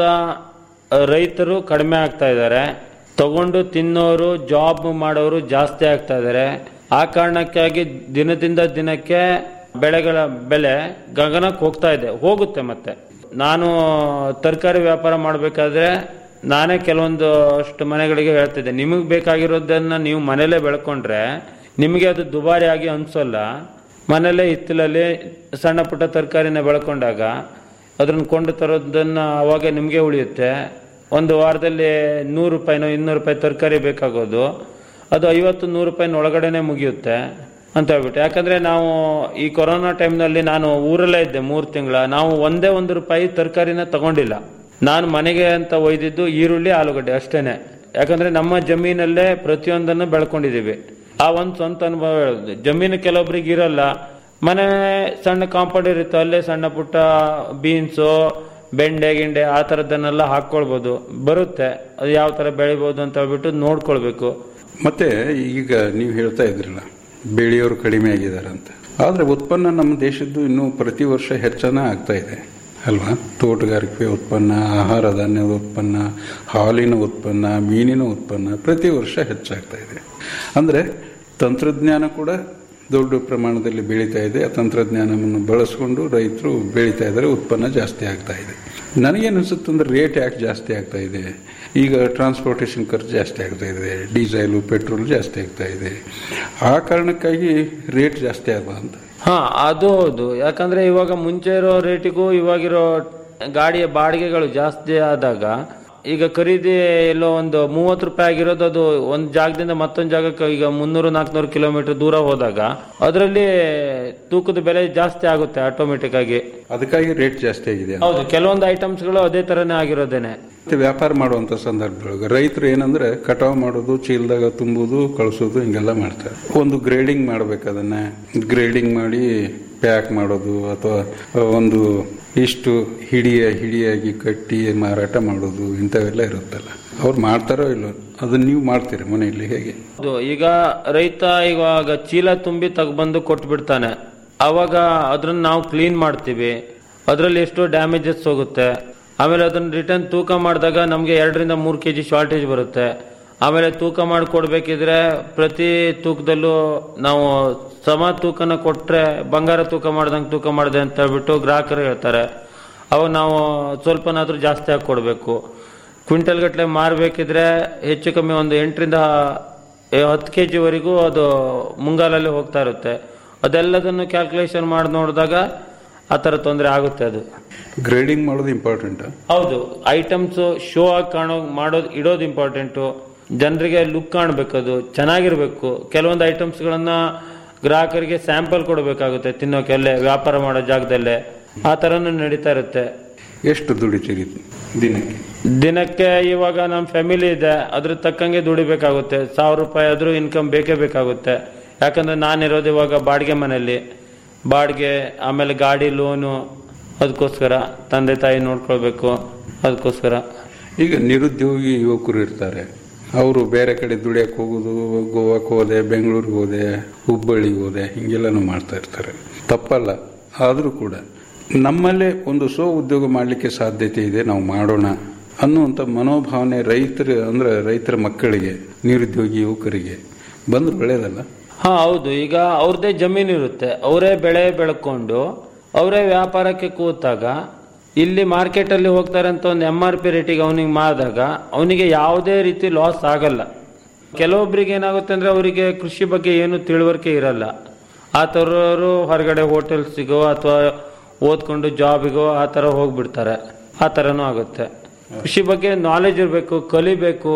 [SPEAKER 9] ರೈತರು ಕಡಿಮೆ ಆಗ್ತಾ ಇದ್ದಾರೆ ತಗೊಂಡು ತಿನ್ನೋರು ಜಾಬ್ ಮಾಡೋರು ಜಾಸ್ತಿ ಆಗ್ತಾ ಇದ್ದಾರೆ ಆ ಕಾರಣಕ್ಕಾಗಿ ದಿನದಿಂದ ದಿನಕ್ಕೆ ಬೆಳೆಗಳ ಬೆಲೆ ಗಗನಕ್ಕೆ ಹೋಗ್ತಾ ಇದೆ ಹೋಗುತ್ತೆ ಮತ್ತೆ ನಾನು ತರಕಾರಿ ವ್ಯಾಪಾರ ಮಾಡಬೇಕಾದ್ರೆ ನಾನೇ ಕೆಲವೊಂದು ಅಷ್ಟು ಮನೆಗಳಿಗೆ ಹೇಳ್ತಿದ್ದೆ ನಿಮಗೆ ಬೇಕಾಗಿರೋದನ್ನ ನೀವು ಮನೇಲೆ ಬೆಳ್ಕೊಂಡ್ರೆ ನಿಮಗೆ ಅದು ದುಬಾರಿ ಆಗಿ ಅನ್ಸೋಲ್ಲ ಮನೇಲೆ ಹಿತ್ತಲಲ್ಲಿ ಸಣ್ಣ ಪುಟ್ಟ ತರಕಾರಿನ ಬೆಳ್ಕೊಂಡಾಗ ಅದನ್ನ ಕೊಂಡು ತರೋದನ್ನ ಅವಾಗ ನಿಮಗೆ ಉಳಿಯುತ್ತೆ ಒಂದು ವಾರದಲ್ಲಿ ನೂರು ರೂಪಾಯಿನೋ ಇನ್ನೂರು ರೂಪಾಯಿ ತರಕಾರಿ ಬೇಕಾಗೋದು ಅದು ಐವತ್ತು ನೂರು ರೂಪಾಯಿನ ಒಳಗಡೆನೆ ಮುಗಿಯುತ್ತೆ ಅಂತ ಹೇಳ್ಬಿಟ್ಟು ಯಾಕಂದ್ರೆ ನಾವು ಈ ಕೊರೋನಾ ಟೈಮ್ನಲ್ಲಿ ನಾನು ಊರಲ್ಲೇ ಇದ್ದೆ ಮೂರು ತಿಂಗಳ ನಾವು ಒಂದೇ ಒಂದು ರೂಪಾಯಿ ತರಕಾರಿನ ತಗೊಂಡಿಲ್ಲ ನಾನು ಮನೆಗೆ ಅಂತ ಒಯ್ದಿದ್ದು ಈರುಳ್ಳಿ ಆಲೂಗಡ್ಡೆ ಅಷ್ಟೇನೆ ಯಾಕಂದ್ರೆ ನಮ್ಮ ಜಮೀನಲ್ಲೇ ಪ್ರತಿಯೊಂದನ್ನು ಬೆಳ್ಕೊಂಡಿದೀವಿ ಆ ಒಂದು ಸ್ವಂತ ಅನುಭವ ಹೇಳೋದು ಜಮೀನು ಕೆಲವೊಬ್ರಿಗೆ ಇರಲ್ಲ ಮನೆ ಸಣ್ಣ ಕಾಂಪೌಂಡ್ ಇರುತ್ತೆ ಅಲ್ಲೇ ಸಣ್ಣ ಪುಟ್ಟ ಬೀನ್ಸು ಬೆಂಡೆ ಗಿಂಡೆ ಆ ಥರದ್ದನ್ನೆಲ್ಲ ಹಾಕ್ಕೊಳ್ಬೋದು ಬರುತ್ತೆ ಅದು ಯಾವ ಥರ ಬೆಳಿಬೋದು ಅಂತ ಹೇಳ್ಬಿಟ್ಟು ನೋಡ್ಕೊಳ್ಬೇಕು
[SPEAKER 8] ಮತ್ತೆ ಈಗ ನೀವು ಹೇಳ್ತಾ ಇದ್ರಲ್ಲ ಬೆಳೆಯೋರು ಕಡಿಮೆ ಆಗಿದ್ದಾರೆ ಅಂತ ಆದರೆ ಉತ್ಪನ್ನ ನಮ್ಮ ದೇಶದ್ದು ಇನ್ನೂ ಪ್ರತಿ ವರ್ಷ ಹೆಚ್ಚನ ಆಗ್ತಾ ಇದೆ ಅಲ್ವಾ ತೋಟಗಾರಿಕೆ ಉತ್ಪನ್ನ ಆಹಾರ ಧಾನ್ಯದ ಉತ್ಪನ್ನ ಹಾಲಿನ ಉತ್ಪನ್ನ ಮೀನಿನ ಉತ್ಪನ್ನ ಪ್ರತಿ ವರ್ಷ ಹೆಚ್ಚಾಗ್ತಾ ಇದೆ ಅಂದರೆ ತಂತ್ರಜ್ಞಾನ ಕೂಡ ದೊಡ್ಡ ಪ್ರಮಾಣದಲ್ಲಿ ಬೆಳೀತಾ ಇದೆ ಆ ತಂತ್ರಜ್ಞಾನವನ್ನು ಬಳಸ್ಕೊಂಡು ರೈತರು ಬೆಳೀತಾ ಇದ್ದಾರೆ ಉತ್ಪನ್ನ ಜಾಸ್ತಿ ಆಗ್ತಾ ಇದೆ ನನಗೇನು ಅನಿಸುತ್ತೆ ಅಂದ್ರೆ ರೇಟ್ ಯಾಕೆ ಜಾಸ್ತಿ ಆಗ್ತಾ ಇದೆ ಈಗ ಟ್ರಾನ್ಸ್ಪೋರ್ಟೇಷನ್ ಖರ್ಚು ಜಾಸ್ತಿ ಆಗ್ತಾ ಇದೆ ಡೀಸೆಲು ಪೆಟ್ರೋಲ್ ಜಾಸ್ತಿ ಆಗ್ತಾ ಇದೆ ಆ ಕಾರಣಕ್ಕಾಗಿ ರೇಟ್ ಜಾಸ್ತಿ ಆದ ಅಂತ
[SPEAKER 9] ಹಾ ಅದು ಹೌದು ಯಾಕಂದ್ರೆ ಇವಾಗ ಮುಂಚೆ ಇರೋ ರೇಟಿಗೂ ಇವಾಗಿರೋ ಗಾಡಿಯ ಬಾಡಿಗೆಗಳು ಜಾಸ್ತಿ ಆದಾಗ ಈಗ ಖರೀದಿ ಎಲ್ಲೋ ಒಂದು ಮೂವತ್ತು ರೂಪಾಯಿ ಆಗಿರೋದು ಅದು ಒಂದು ಜಾಗದಿಂದ ಮತ್ತೊಂದು ಜಾಗಕ್ಕೆ ಈಗ ಮುನ್ನೂರು ನಾಲ್ಕುನೂರು ಕಿಲೋಮೀಟರ್ ದೂರ ಹೋದಾಗ ಅದರಲ್ಲಿ ತೂಕದ ಬೆಲೆ ಜಾಸ್ತಿ ಆಗುತ್ತೆ ಆಟೋಮೆಟಿಕ್ ಆಗಿ
[SPEAKER 8] ಅದಕ್ಕಾಗಿ ರೇಟ್ ಜಾಸ್ತಿ ಆಗಿದೆ
[SPEAKER 9] ಹೌದು ಕೆಲವೊಂದು ಐಟಮ್ಸ್ಗಳು ಅದೇ ತರನೇ ಆಗಿರೋದೇನೆ
[SPEAKER 8] ಮತ್ತೆ ವ್ಯಾಪಾರ ಮಾಡುವಂತ ಸಂದರ್ಭದೊಳಗೆ ರೈತರು ಏನಂದ್ರೆ ಕಟಾವು ಮಾಡೋದು ಚೀಲದಾಗ ತುಂಬುದು ಕಳಿಸೋದು ಹಿಂಗೆಲ್ಲ ಮಾಡ್ತಾರೆ ಒಂದು ಗ್ರೇಡಿಂಗ್ ಮಾಡ್ಬೇಕು ಅದನ್ನ ಗ್ರೇಡಿಂಗ್ ಮಾಡಿ ಪ್ಯಾಕ್ ಮಾಡೋದು ಅಥವಾ ಒಂದು ಇಷ್ಟು ಹಿಡಿಯ ಹಿಡಿಯಾಗಿ ಕಟ್ಟಿ ಮಾರಾಟ ಮಾಡೋದು ಇಂಥವೆಲ್ಲ ಇರುತ್ತಲ್ಲ ಅವ್ರು ಮಾಡ್ತಾರೋ ಇಲ್ಲೋ ಅದನ್ನ ನೀವು ಮಾಡ್ತೀರಿ ಮನೆಯಲ್ಲಿ ಹೇಗೆ
[SPEAKER 9] ಹೌದು ಈಗ ರೈತ ಇವಾಗ ಚೀಲ ತುಂಬಿ ತಗೊಬಂದು ಕೊಟ್ಬಿಡ್ತಾನೆ ಅವಾಗ ಅದ್ರನ್ನ ನಾವು ಕ್ಲೀನ್ ಮಾಡ್ತೀವಿ ಅದರಲ್ಲಿ ಎಷ್ಟೋ ಡ್ಯಾಮೇಜಸ್ ಹೋಗುತ್ತೆ ಆಮೇಲೆ ಅದನ್ನ ರಿಟರ್ನ್ ತೂಕ ಮಾಡಿದಾಗ ನಮಗೆ ಎರಡರಿಂದ ಮೂರು ಕೆ ಜಿ ಶಾರ್ಟೇಜ್ ಬರುತ್ತೆ ಆಮೇಲೆ ತೂಕ ಮಾಡಿ ಕೊಡ್ಬೇಕಿದ್ರೆ ಪ್ರತಿ ತೂಕದಲ್ಲೂ ನಾವು ಸಮ ತೂಕನ ಕೊಟ್ರೆ ಬಂಗಾರ ತೂಕ ಮಾಡ್ದಂಗೆ ತೂಕ ಮಾಡಿದೆ ಅಂತ ಹೇಳ್ಬಿಟ್ಟು ಗ್ರಾಹಕರು ಹೇಳ್ತಾರೆ ಅವಾಗ ನಾವು ಸ್ವಲ್ಪನಾದ್ರೂ ಜಾಸ್ತಿ ಹಾಕಿ ಕೊಡಬೇಕು ಕ್ವಿಂಟಲ್ ಗಟ್ಟಲೆ ಮಾರಬೇಕಿದ್ರೆ ಹೆಚ್ಚು ಕಮ್ಮಿ ಒಂದು ಎಂಟರಿಂದ ಹತ್ತು ಕೆ ಜಿವರೆಗೂ ಅದು ಮುಂಗಾಲಲ್ಲಿ ಹೋಗ್ತಾ ಇರುತ್ತೆ ಅದೆಲ್ಲದನ್ನು ಕ್ಯಾಲ್ಕುಲೇಷನ್ ಮಾಡಿ ನೋಡಿದಾಗ ಆ ಥರ ತೊಂದರೆ ಆಗುತ್ತೆ ಅದು
[SPEAKER 8] ಗ್ರೇಡಿಂಗ್ ಮಾಡೋದು ಇಂಪಾರ್ಟೆಂಟ್
[SPEAKER 9] ಹೌದು ಐಟಮ್ಸ್ ಶೋ ಆಗಿ ಕಾಣೋ ಮಾಡೋದು ಇಡೋದು ಇಂಪಾರ್ಟೆಂಟು ಜನರಿಗೆ ಲುಕ್ ಕಾಣಬೇಕು ಅದು ಚೆನ್ನಾಗಿರ್ಬೇಕು ಕೆಲವೊಂದು ಐಟಮ್ಸ್ಗಳನ್ನ ಗ್ರಾಹಕರಿಗೆ ಸ್ಯಾಂಪಲ್ ಕೊಡಬೇಕಾಗುತ್ತೆ ತಿನ್ನೋಕೆಲ್ಲೇ ವ್ಯಾಪಾರ ಮಾಡೋ ಜಾಗದಲ್ಲೇ ಆ ಥರನೂ ನಡೀತಾ ಇರುತ್ತೆ
[SPEAKER 8] ಎಷ್ಟು ದುಡಿತೀರಿ ದಿನಕ್ಕೆ
[SPEAKER 9] ದಿನಕ್ಕೆ ಇವಾಗ ನಮ್ಮ ಫ್ಯಾಮಿಲಿ ಇದೆ ಅದ್ರ ತಕ್ಕಂಗೆ ದುಡಿಬೇಕಾಗುತ್ತೆ ಸಾವಿರ ರೂಪಾಯಿ ಆದ್ರೂ ಇನ್ಕಮ್ ಬೇಕೇ ಬೇಕಾಗುತ್ತೆ ಯಾಕಂದ್ರೆ ನಾನಿರೋದು ಇವಾಗ ಬಾಡಿಗೆ ಮನೆಯಲ್ಲಿ ಬಾಡಿಗೆ ಆಮೇಲೆ ಗಾಡಿ ಲೋನು ಅದಕ್ಕೋಸ್ಕರ ತಂದೆ ತಾಯಿ ನೋಡ್ಕೊಳ್ಬೇಕು ಅದಕ್ಕೋಸ್ಕರ
[SPEAKER 8] ಈಗ ನಿರುದ್ಯೋಗಿ ಯುವಕರು ಇರ್ತಾರೆ ಅವರು ಬೇರೆ ಕಡೆ ದುಡಿಯಕ್ಕೆ ಹೋಗೋದು ಗೋವಾಕ್ಕೆ ಹೋದೆ ಬೆಂಗಳೂರಿಗೆ ಹೋದೆ ಹುಬ್ಬಳ್ಳಿಗೆ ಹೋದೆ ಹಿಂಗೆಲ್ಲನೂ ಮಾಡ್ತಾ ಇರ್ತಾರೆ ತಪ್ಪಲ್ಲ ಆದರೂ ಕೂಡ ನಮ್ಮಲ್ಲೇ ಒಂದು ಸ್ವ ಉದ್ಯೋಗ ಮಾಡಲಿಕ್ಕೆ ಸಾಧ್ಯತೆ ಇದೆ ನಾವು ಮಾಡೋಣ ಅನ್ನುವಂಥ ಮನೋಭಾವನೆ ರೈತರ ಅಂದ್ರೆ ರೈತರ ಮಕ್ಕಳಿಗೆ ನಿರುದ್ಯೋಗಿ ಯುವಕರಿಗೆ ಬಂದ್ರೆ ಒಳ್ಳೇದಲ್ಲ
[SPEAKER 9] ಹಾ ಹೌದು ಈಗ ಅವ್ರದ್ದೇ ಜಮೀನು ಇರುತ್ತೆ ಅವರೇ ಬೆಳೆ ಬೆಳ್ಕೊಂಡು ಅವರೇ ವ್ಯಾಪಾರಕ್ಕೆ ಕೂತಾಗ ಇಲ್ಲಿ ಮಾರ್ಕೆಟ್ ಅಲ್ಲಿ ಹೋಗ್ತಾರೆ ಅಂತ ಒಂದು ಎಂ ಆರ್ ಪಿ ರೇಟಿಗೆ ಅವನಿಗೆ ಮಾರಿದಾಗ ಅವನಿಗೆ ಯಾವುದೇ ರೀತಿ ಲಾಸ್ ಆಗಲ್ಲ ಕೆಲವೊಬ್ರಿಗೆ ಏನಾಗುತ್ತೆ ಅಂದ್ರೆ ಅವರಿಗೆ ಕೃಷಿ ಬಗ್ಗೆ ಏನು ತಿಳುವಳಿಕೆ ಇರಲ್ಲ ಆ ಥರವರು ಹೊರಗಡೆ ಹೋಟೆಲ್ಸಿಗೋ ಅಥವಾ ಓದ್ಕೊಂಡು ಜಾಬಿಗೋ ಆ ಥರ ಹೋಗ್ಬಿಡ್ತಾರೆ ಆ ಥರನೂ ಆಗುತ್ತೆ ಕೃಷಿ ಬಗ್ಗೆ ನಾಲೆಜ್ ಇರಬೇಕು ಕಲಿಬೇಕು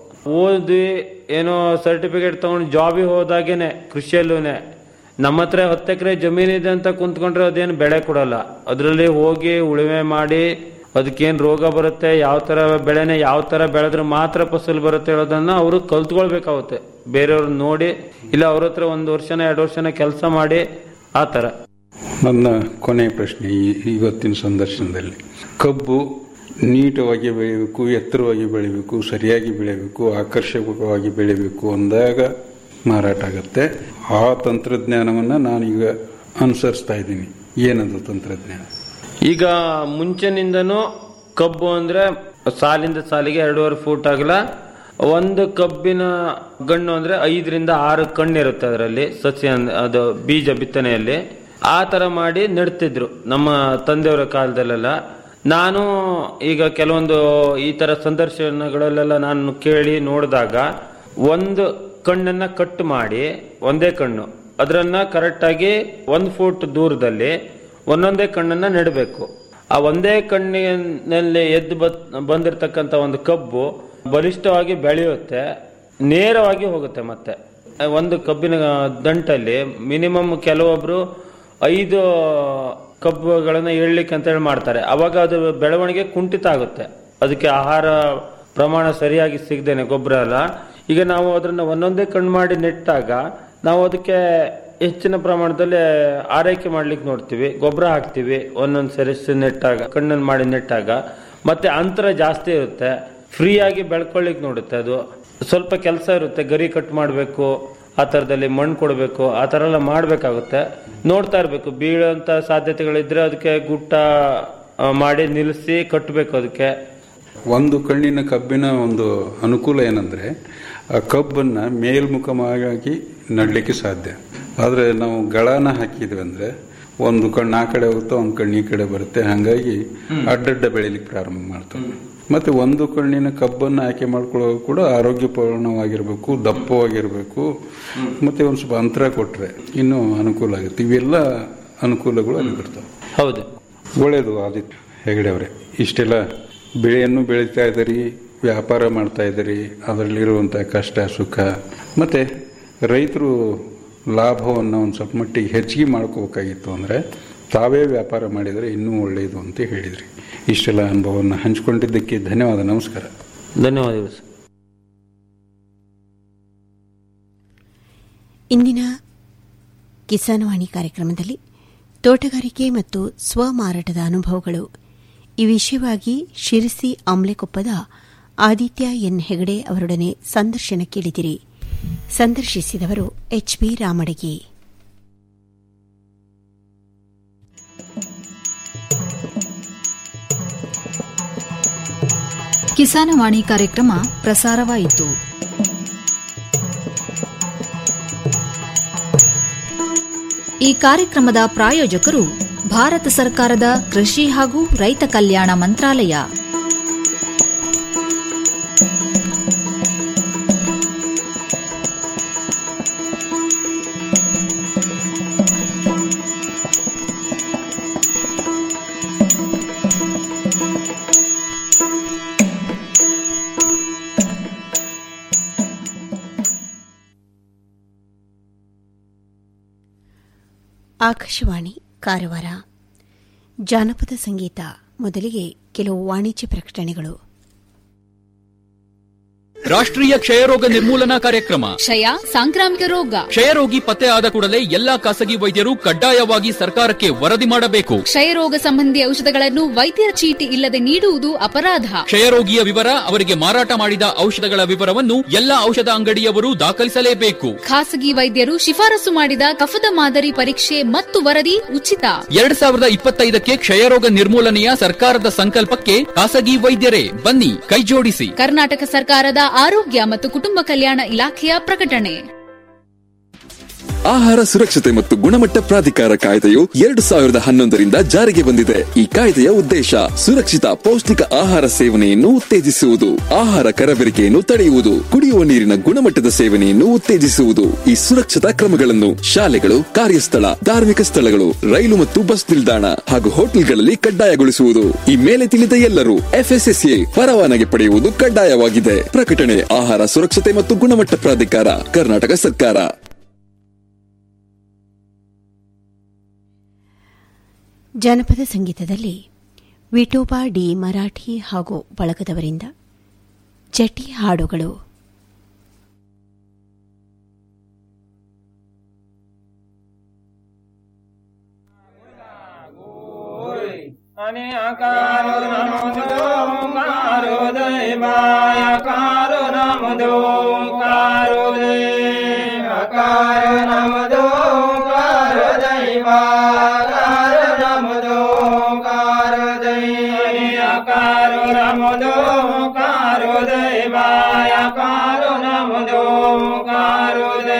[SPEAKER 9] ಓದಿ ಏನೋ ಸರ್ಟಿಫಿಕೇಟ್ ತಗೊಂಡು ಜಾಬಿಗೆ ಹೋದಾಗೇನೆ ಕೃಷಿಯಲ್ಲೂನೆ ನಮ್ಮ ಹತ್ರ ಹತ್ತು ಎಕರೆ ಜಮೀನಿದೆ ಅಂತ ಕುಂತ್ಕೊಂಡ್ರೆ ಅದೇನು ಬೆಳೆ ಕೊಡಲ್ಲ ಅದರಲ್ಲಿ ಹೋಗಿ ಉಳುಮೆ ಮಾಡಿ ಅದಕ್ಕೇನು ರೋಗ ಬರುತ್ತೆ ಯಾವ ಥರ ಬೆಳೆನೆ ಯಾವ ಥರ ಬೆಳೆದ್ರೆ ಮಾತ್ರ ಫಸಲು ಬರುತ್ತೆ ಹೇಳೋದನ್ನ ಅವರು ಕಲ್ತ್ಕೊಳ್ಬೇಕಾಗುತ್ತೆ ಬೇರೆಯವ್ರು ನೋಡಿ ಇಲ್ಲ ಅವ್ರ ಹತ್ರ ಒಂದು ವರ್ಷನ ಎರಡು ವರ್ಷನ ಕೆಲಸ ಮಾಡಿ ಆ ಥರ
[SPEAKER 8] ನನ್ನ ಕೊನೆಯ ಪ್ರಶ್ನೆ ಈ- ಇವತ್ತಿನ ಸಂದರ್ಶನದಲ್ಲಿ ಕಬ್ಬು ನೀಟವಾಗಿ ಬೆಳಿಬೇಕು ಎತ್ತರವಾಗಿ ಬೆಳಿಬೇಕು ಸರಿಯಾಗಿ ಬೆಳಿಬೇಕು ಆಕರ್ಷಕವಾಗಿ ಬೆಳಿಬೇಕು ಅಂದಾಗ ಮಾರಾಟ ಆಗುತ್ತೆ ಆ ತಂತ್ರಜ್ಞಾನವನ್ನು ನಾನೀಗ ಅನುಸರಿಸ್ತಾ ಇದ್ದೀನಿ ಏನದು ತಂತ್ರಜ್ಞಾನ
[SPEAKER 9] ಈಗ ಮುಂಚೆನಿಂದನೂ ಕಬ್ಬು ಅಂದ್ರೆ ಸಾಲಿಂದ ಸಾಲಿಗೆ ಎರಡೂವರೆ ಫೂಟ್ ಆಗಲ ಒಂದು ಕಬ್ಬಿನ ಗಣ್ಣು ಅಂದ್ರೆ ಐದರಿಂದ ಆರು ಕಣ್ಣಿರುತ್ತೆ ಅದರಲ್ಲಿ ಸಸ್ಯ ಅಂದ್- ಅದು ಬೀಜ ಬಿತ್ತನೆಯಲ್ಲಿ ಆ ತರ ಮಾಡಿ ನೆಡ್ತಿದ್ರು ನಮ್ಮ ತಂದೆಯವರ ಕಾಲದಲ್ಲೆಲ್ಲ ನಾನು ಈಗ ಕೆಲವೊಂದು ಈ ತರ ಸಂದರ್ಶನಗಳಲ್ಲೆಲ್ಲ ನಾನು ಕೇಳಿ ನೋಡಿದಾಗ ಒಂದು ಕಣ್ಣನ್ನ ಕಟ್ ಮಾಡಿ ಒಂದೇ ಕಣ್ಣು ಅದರನ್ನ ಕರೆಕ್ಟಾಗಿ ಒಂದು ಫೂಟ್ ದೂರದಲ್ಲಿ ಒಂದೊಂದೇ ಕಣ್ಣನ್ನ ನೆಡಬೇಕು ಆ ಒಂದೇ ಕಣ್ಣಿನಲ್ಲಿ ಎದ್ದು ಬತ್ ಬಂದಿರತಕ್ಕಂತ ಒಂದು ಕಬ್ಬು ಬಲಿಷ್ಠವಾಗಿ ಬೆಳೆಯುತ್ತೆ ನೇರವಾಗಿ ಹೋಗುತ್ತೆ ಮತ್ತೆ ಒಂದು ಕಬ್ಬಿನ ದಂಟಲ್ಲಿ ಮಿನಿಮಮ್ ಕೆಲವೊಬ್ರು ಐದು ಕಬ್ಬುಗಳನ್ನ ಏಳ್ಲಿಕ್ಕೆ ಅಂತ ಹೇಳಿ ಮಾಡ್ತಾರೆ ಅವಾಗ ಅದು ಬೆಳವಣಿಗೆ ಕುಂಠಿತ ಆಗುತ್ತೆ ಅದಕ್ಕೆ ಆಹಾರ ಪ್ರಮಾಣ ಸರಿಯಾಗಿ ಸಿಗದೇನೆ ಗೊಬ್ಬರ ಎಲ್ಲ ಈಗ ನಾವು ಅದನ್ನ ಒಂದೊಂದೇ ಕಣ್ಣು ಮಾಡಿ ನೆಟ್ಟಾಗ ನಾವು ಅದಕ್ಕೆ ಹೆಚ್ಚಿನ ಪ್ರಮಾಣದಲ್ಲಿ ಆರೈಕೆ ಮಾಡ್ಲಿಕ್ಕೆ ನೋಡ್ತೀವಿ ಗೊಬ್ಬರ ಹಾಕ್ತಿವಿ ಒಂದೊಂದು ಸೆರೆಸಿ ನೆಟ್ಟಾಗ ಕಣ್ಣನ್ನು ಮಾಡಿ ನೆಟ್ಟಾಗ ಮತ್ತೆ ಅಂತರ ಜಾಸ್ತಿ ಇರುತ್ತೆ ಫ್ರೀ ಆಗಿ ಬೆಳ್ಕೊಳ್ಳಿಕ್ ನೋಡುತ್ತೆ ಅದು ಸ್ವಲ್ಪ ಕೆಲಸ ಇರುತ್ತೆ ಗರಿ ಕಟ್ ಮಾಡಬೇಕು ಆ ಥರದಲ್ಲಿ ಮಣ್ಣು ಕೊಡಬೇಕು ಆ ಥರ ಎಲ್ಲ ಮಾಡಬೇಕಾಗುತ್ತೆ ನೋಡ್ತಾ ಇರಬೇಕು ಬೀಳೋಂಥ ಸಾಧ್ಯತೆಗಳಿದ್ರೆ ಅದಕ್ಕೆ ಗುಟ್ಟ ಆ, ಮಾಡಿ ನಿಲ್ಲಿಸಿ ಕಟ್ಟಬೇಕು ಅದಕ್ಕೆ
[SPEAKER 8] ಒಂದು ಕಣ್ಣಿನ ಕಬ್ಬಿನ ಒಂದು ಅನುಕೂಲ ಏನಂದ್ರೆ ಆ ಕಬ್ಬನ್ನ ಮೇಲ್ಮುಖವಾಗಿ ನಡ್ಲಿಕ್ಕೆ ಸಾಧ್ಯ ಆದ್ರೆ ನಾವು ಗಳನ ಹಾಕಿದ್ವಿ ಅಂದ್ರೆ ಒಂದು ಕಣ್ಣು ಆ ಕಡೆ ಹೋಗುತ್ತೆ ಒಂದು ಕಣ್ಣು ಈ ಕಡೆ ಬರುತ್ತೆ ಹಾಗಾಗಿ ಅಡ್ಡಡ್ಡ ಬೆಳಿಲಿಕ್ಕೆ ಪ್ರಾರಂಭ ಮಾಡ್ತವೆ ಮತ್ತೆ ಒಂದು ಕಣ್ಣಿನ ಕಬ್ಬನ್ನ ಆಯ್ಕೆ ಮಾಡ್ಕೊಳ್ಳೋದು ಕೂಡ ಆರೋಗ್ಯಪೂರ್ಣವಾಗಿರ್ಬೇಕು ದಪ್ಪವಾಗಿರ್ಬೇಕು ಮತ್ತೆ ಒಂದು ಸ್ವಲ್ಪ ಅಂತರ ಕೊಟ್ರೆ ಇನ್ನೂ ಅನುಕೂಲ ಆಗುತ್ತೆ ಇವೆಲ್ಲ ಅನುಕೂಲಗಳು ಅಲ್ಲಿ ಬರ್ತವೆ
[SPEAKER 9] ಹೌದು
[SPEAKER 8] ಒಳ್ಳೆಯದು ಆದಿತ್ಯ ಹೆಗಡೆ ಅವರೇ ಇಷ್ಟೆಲ್ಲ ಬೆಳೆಯನ್ನು ಬೆಳೀತಾ ಇದ್ದೀರಿ ವ್ಯಾಪಾರ ಮಾಡ್ತಾ ಇದ್ದೀರಿ ಅದರಲ್ಲಿರುವಂಥ ಕಷ್ಟ ಸುಖ ಮತ್ತು ರೈತರು ಲಾಭವನ್ನು ಒಂದು ಸ್ವಲ್ಪ ಮಟ್ಟಿಗೆ ಹೆಚ್ಚಿಗೆ ಮಾಡ್ಕೋಬೇಕಾಗಿತ್ತು ಅಂದರೆ ತಾವೇ ವ್ಯಾಪಾರ ಮಾಡಿದರೆ ಇನ್ನೂ ಒಳ್ಳೆಯದು ಅಂತ ಹೇಳಿದ್ರಿ ಇಷ್ಟೆಲ್ಲ ಅನುಭವವನ್ನು ಹಂಚಿಕೊಂಡಿದ್ದಕ್ಕೆ ಧನ್ಯವಾದ ನಮಸ್ಕಾರ
[SPEAKER 9] ಧನ್ಯವಾದಗಳು ಸರ್
[SPEAKER 7] ಇಂದಿನ ಕಿಸಾನ್ವಾಣಿ ಕಾರ್ಯಕ್ರಮದಲ್ಲಿ ತೋಟಗಾರಿಕೆ ಮತ್ತು ಸ್ವಮಾರಾಟದ ಅನುಭವಗಳು ಈ ವಿಷಯವಾಗಿ ಶಿರಸಿ ಆಮ್ಲೆಕೊಪ್ಪದ ಆದಿತ್ಯ ಎನ್ ಹೆಗಡೆ ಅವರೊಡನೆ ಸಂದರ್ಶನ ಕೇಳಿದಿರಿ ಸಂದರ್ಶಿಸಿದವರು ಎಚ್ಬಿ ರಾಮಡಗಿ
[SPEAKER 1] ಕಿಸಾನವಾಣಿ ಕಾರ್ಯಕ್ರಮ ಪ್ರಸಾರವಾಯಿತು ಈ ಕಾರ್ಯಕ್ರಮದ ಪ್ರಾಯೋಜಕರು ಭಾರತ ಸರ್ಕಾರದ ಕೃಷಿ ಹಾಗೂ ರೈತ ಕಲ್ಯಾಣ ಮಂತ್ರಾಲಯ
[SPEAKER 7] ಆಕಾಶವಾಣಿ ಕಾರವಾರ ಜಾನಪದ ಸಂಗೀತ ಮೊದಲಿಗೆ ಕೆಲವು ವಾಣಿಜ್ಯ ಪ್ರಕಟಣೆಗಳು
[SPEAKER 10] ರಾಷ್ಟ್ರೀಯ ಕ್ಷಯರೋಗ ನಿರ್ಮೂಲನಾ ಕಾರ್ಯಕ್ರಮ
[SPEAKER 11] ಕ್ಷಯ ಸಾಂಕ್ರಾಮಿಕ ರೋಗ
[SPEAKER 10] ಕ್ಷಯರೋಗಿ ಪತ್ತೆ ಆದ ಕೂಡಲೇ ಎಲ್ಲಾ ಖಾಸಗಿ ವೈದ್ಯರು ಕಡ್ಡಾಯವಾಗಿ ಸರ್ಕಾರಕ್ಕೆ ವರದಿ ಮಾಡಬೇಕು
[SPEAKER 11] ಕ್ಷಯರೋಗ ಸಂಬಂಧಿ ಔಷಧಗಳನ್ನು ವೈದ್ಯರ ಚೀಟಿ ಇಲ್ಲದೆ ನೀಡುವುದು ಅಪರಾಧ
[SPEAKER 10] ಕ್ಷಯರೋಗಿಯ ವಿವರ ಅವರಿಗೆ ಮಾರಾಟ ಮಾಡಿದ ಔಷಧಗಳ ವಿವರವನ್ನು ಎಲ್ಲಾ ಔಷಧ ಅಂಗಡಿಯವರು ದಾಖಲಿಸಲೇಬೇಕು
[SPEAKER 11] ಖಾಸಗಿ ವೈದ್ಯರು ಶಿಫಾರಸು ಮಾಡಿದ ಕಫದ ಮಾದರಿ ಪರೀಕ್ಷೆ ಮತ್ತು ವರದಿ ಉಚಿತ
[SPEAKER 10] ಎರಡ್ ಸಾವಿರದ ಇಪ್ಪತ್ತೈದಕ್ಕೆ ಕ್ಷಯರೋಗ ನಿರ್ಮೂಲನೆಯ ಸರ್ಕಾರದ ಸಂಕಲ್ಪಕ್ಕೆ ಖಾಸಗಿ ವೈದ್ಯರೇ ಬನ್ನಿ ಕೈಜೋಡಿಸಿ
[SPEAKER 11] ಕರ್ನಾಟಕ ಸರ್ಕಾರದ ಆರೋಗ್ಯ ಮತ್ತು ಕುಟುಂಬ ಕಲ್ಯಾಣ ಇಲಾಖೆಯ ಪ್ರಕಟಣೆ
[SPEAKER 12] ಆಹಾರ ಸುರಕ್ಷತೆ ಮತ್ತು ಗುಣಮಟ್ಟ ಪ್ರಾಧಿಕಾರ ಕಾಯ್ದೆಯು ಎರಡು ಸಾವಿರದ ಹನ್ನೊಂದರಿಂದ ಜಾರಿಗೆ ಬಂದಿದೆ ಈ ಕಾಯ್ದೆಯ ಉದ್ದೇಶ ಸುರಕ್ಷಿತ ಪೌಷ್ಟಿಕ ಆಹಾರ ಸೇವನೆಯನ್ನು ಉತ್ತೇಜಿಸುವುದು ಆಹಾರ ಕರಬೇರಿಕೆಯನ್ನು ತಡೆಯುವುದು ಕುಡಿಯುವ ನೀರಿನ ಗುಣಮಟ್ಟದ ಸೇವನೆಯನ್ನು ಉತ್ತೇಜಿಸುವುದು ಈ ಸುರಕ್ಷತಾ ಕ್ರಮಗಳನ್ನು ಶಾಲೆಗಳು ಕಾರ್ಯಸ್ಥಳ ಧಾರ್ಮಿಕ ಸ್ಥಳಗಳು ರೈಲು ಮತ್ತು ಬಸ್ ನಿಲ್ದಾಣ ಹಾಗೂ ಹೋಟೆಲ್ಗಳಲ್ಲಿ ಕಡ್ಡಾಯಗೊಳಿಸುವುದು ಈ ಮೇಲೆ ತಿಳಿದ ಎಲ್ಲರೂ ಎಫ್ಎಸ್ಎಸ್ಎ ಪರವಾನಗಿ ಪಡೆಯುವುದು ಕಡ್ಡಾಯವಾಗಿದೆ ಪ್ರಕಟಣೆ ಆಹಾರ ಸುರಕ್ಷತೆ ಮತ್ತು ಗುಣಮಟ್ಟ ಪ್ರಾಧಿಕಾರ ಕರ್ನಾಟಕ ಸರ್ಕಾರ
[SPEAKER 7] ಜಾನಪದ ಸಂಗೀತದಲ್ಲಿ ವಿಠೋಬಾ ಡಿ ಮರಾಠಿ ಹಾಗೂ ಬಳಗದವರಿಂದ ಜಟಿ ಹಾಡುಗಳು
[SPEAKER 6] आणि आकारो नमो कारो दैवाय कारो नमो कारो दैव कारो नमो कारो दैवाय कारो नमो कारो दै कारो नमो कारो दैवाय कारो नमो कारो दै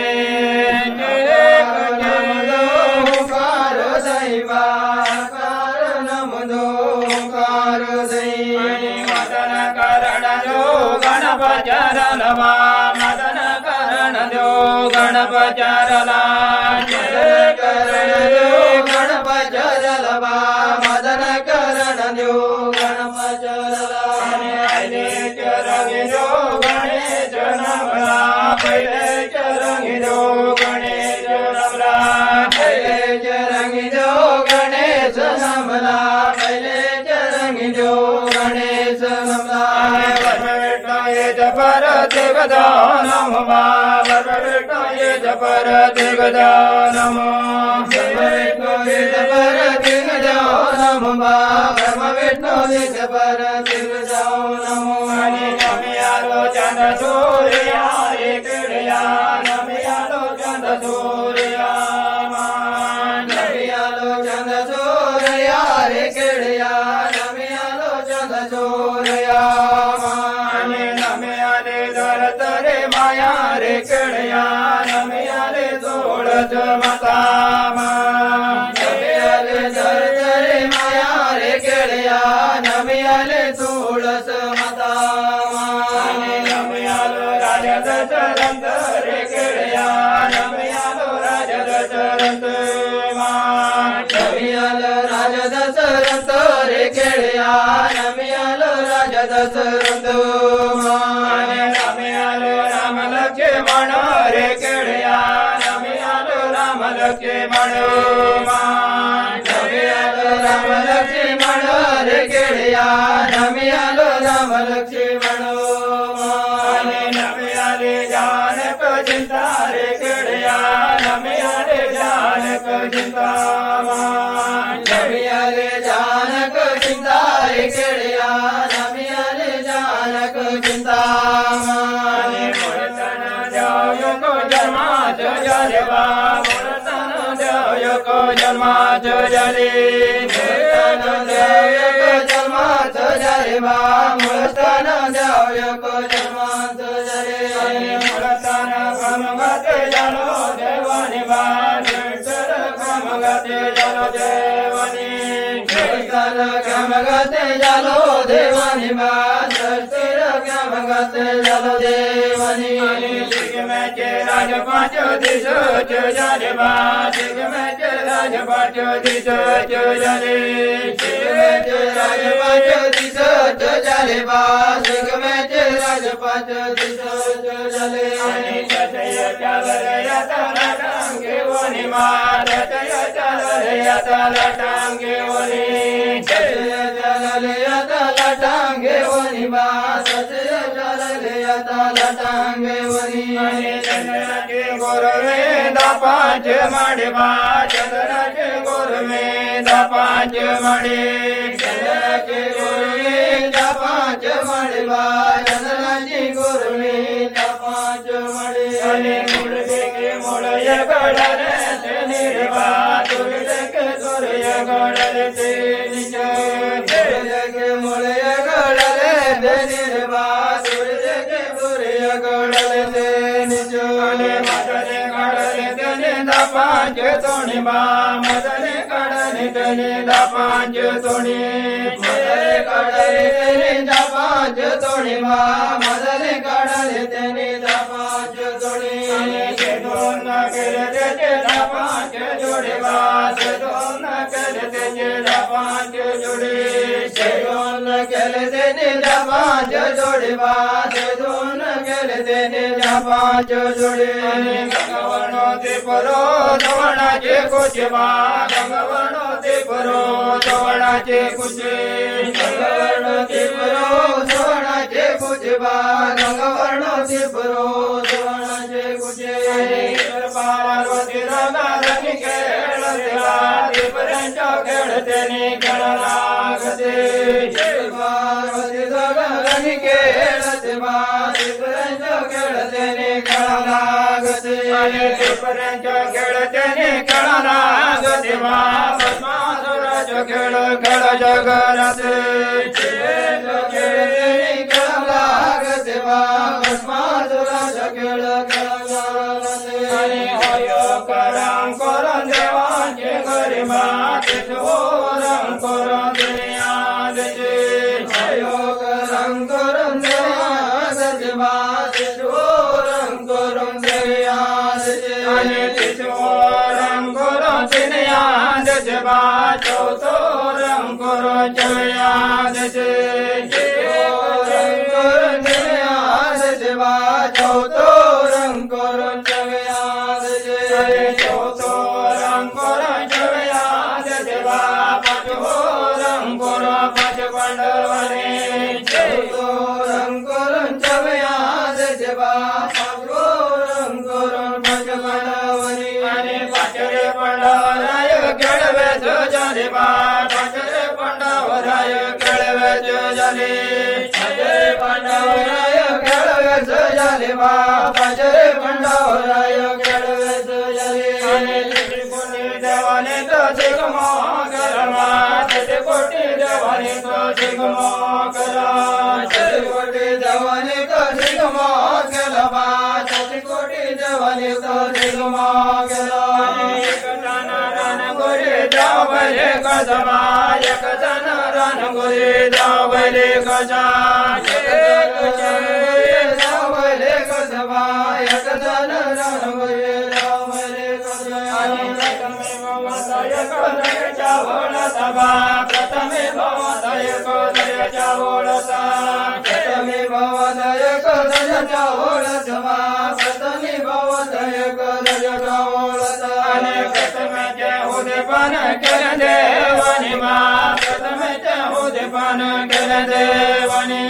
[SPEAKER 6] कारो दैवाय कारो नमो कारो दै मदन करण जो गणप चरणवा मदन करण जो गणप चरला जय करण जो गणप चरलवा मदन करण जो गणप चरला पहिले चरंगी जो गणेश नमला पहिले चरंगी जो गणेश नमला पहिले चरंगी जो गणेश नमला पहिले चरंगी जो गणेश नमला ये जपर देवदा नमो बरबेटो ये जपर देवदा नमो बरबेटो ये जपर देवदा नमो ब्रह्मवेटो ये जपर देवदा नमो हरि नमे आलो चंद सूर्या रे किड़या नमे आलो चंद सूर्या नमे आलो चंद सूर्या रे किड़या नमे आलो चंद सूर्या नमे नमे आले दरत रे माया रे किड़या नमे आले तोड़त मता नमे आले दरत रे माया रे किड़या नमे आले तोड़त मता नमे आलो राजा दशरथ रे किड़या नमे आलो राजा दशरथ नमे आलो राजा दशरथ रे किड़या नमे आलो राजा
[SPEAKER 13] ದಸರಂದು ರಮೆಯಲು ರಾಮ ಲಕ್ಷ್ಮಣ ರೇ ಕೆಳೆಯ ರಮೆಯಲು ರಾಮ ಲಕ್ಷ್ಮಣ ರಮೆಯಲು ರಾಮ ಲಕ್ಷ್ಮಣ ರೇ ಕೆಳೆಯ ರಮೆಯಲು ರಾಮ ಲಕ್ಷ್ಮಣ ನಮೆಯಲೆ ಜಾನಕ ಚಿಂತಾ ರೇ ಕೆಳೆಯ ನಮೆಯಲೆ ಜಾನಕ ಚಿಂತಾ ನಮಿಯಲೆ ಜಾನಕ ಚಿಂತಾ ರೇ ಕೆಳೆಯ ನಮಿಯಲೆ ಜಾನಕ ಚಿಂತಾ ಮುಳತನ ಜಾಯಕ ಜನ್ಮ ಜಲೆ ಬಾ ಮುಳತನ ಜಾಯಕ ಜನ್ಮ ಜಲೆ ಮುಳತನ ಜಾಯಕ ಜನ್ಮ ಜಲೆ ಬಾ ಮುಳತನ ಜಾಯಕ ಜನ್ಮ ಜಲೆ ಮುಳತನ ಕಮಗತೆ ಜಲೋ ದೇವನಿ ಬಾ ಜಂಟರ ಕಮಗತೆ ಜಲೋ ದೇವನಿ ಜಂಟರ ಕಮಗತೆ ಜಲೋ ದೇವನಿ ಬಾ ಜಂಟರ ಕಮಗತೆ ಜಲೋ ದೇವನಿ ಸಿಗ में के राज पाँच दिश जो जाने बा सिग में के राज पाँच दिश जो जाने सिग में के राज पाँच दिश जो जाने बा सिग में के राज पाँच दिश जो जाने जय चल रे तला टांगे वनी मार जय चल रे तला टांगे वनी जय चल रे तला टांगे वनी मार जय चल रे तला टांगे वनी चंद्र के गोर में दा पाँच मड़े बा चंद्र के गोर में दा पाँच मड़े चंद्र के गोर में दा पाँच मड़े बा चंद्र के गोर में दा पाँच मड़े अने मुर्गे के मोड़े गड़रे ते निर्वा दुर्गे के दुर्गे गड़रे ते निज दुर्गे के मोड़े गड़रे ते निर्वा दुर्गे के दुर्गे गड़रे ते निज अने मदने गड़रे ते निदा पाँच तोणी बा मदने गड़रे ते निदा पाँच तोणी मदने गड़रे ते निदा पाँच तोणी बा मदने गड़रे ते निदा पाँच तोणी के दोन करे ते जेदा पाँच जोड़े बा से दोन करे ते जेदा पाँच जोड़े से दोन करे ते जेदा पाँच जोड़े बा से दोन करे ते जेदा पाँच जोड़े गंगवनो ते परो दवणा जे कुछ बा गंगवनो ते परो दवणा जे कुछ गंगवनो ते परो दवणा जे कुछ बा गंगवनो ते परो दवणा जे कुछ पार्वती रंगा रंग खेळते राधे पर्यंत खेळते नि खेळलागते पार्वती रंगा रंग खेळते बाधे पर्यंत खेळते नि खेळलागते पर्यंत खेळते नि खेळलागते बा पद्मासुराच खेळ खेळ जगराते खेळते नि खेळलागते बा पद्मासुराच खेळ खेळ आणि होयो करम करून देवाचे घरी माते चोरम करून दुनियाचे होयो करम करून देवाचे माते चोरम करून देवाचे आणि ते चोरम करून दुनियाचे बा चौतोरम करून चवयाचे चोरम करून दुनियाचे बा चौतोरम करून पांडवराय खेळवेच झाले बा पाजरे पांडवराय खेळवेच झाले कोटी देवाने तो शिगमो करमा ते कोटी देवाने तो शिगमो करा कोटी देवाने तो शिगमो केला बा ते कोटी देवाने तो शिगमो केला एक जन रण गोरे जाव बले कसमा एक जन रण गोरे जाव बले कसा एक जन जाव बले कसमा एक जन रण गोरे जाव बले कसा प्रथमे भवतय कोदय ओळसा प्रथमे भवदय कदजच्या ओळसमा प्रथमे भवदय कदजच्या ओळसा आणि प्रथमेचे उदयपान केले देवानी मा प्रथमेचे उदयपान केले देवानी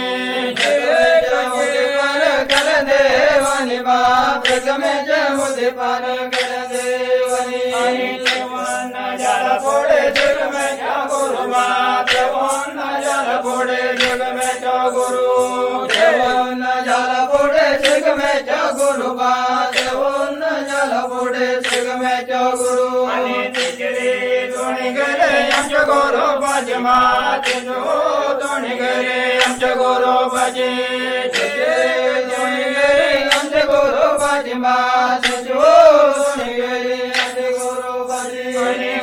[SPEAKER 13] उदयपान केले देवानी मा प्रथमेचे उदयपान केले देवानी आणि तेव्हा जल पोडे जग में क्या गुरु मा तेव्हा जल पोडे जग में क्या गुरु तेव्हा जल पोडे जग में क्या गुरु मा तेव्हा जल पोडे जग में क्या गुरु आणि तिकडे दोन्ही गेले आमच्या गुरु बाजी मा तिजो दोन्ही गेले आमच्या गुरु बाजी दोन्ही गेले आमच्या गुरु बाजी मा तिजो दोन्ही गेले आमच्या गुरु बाजी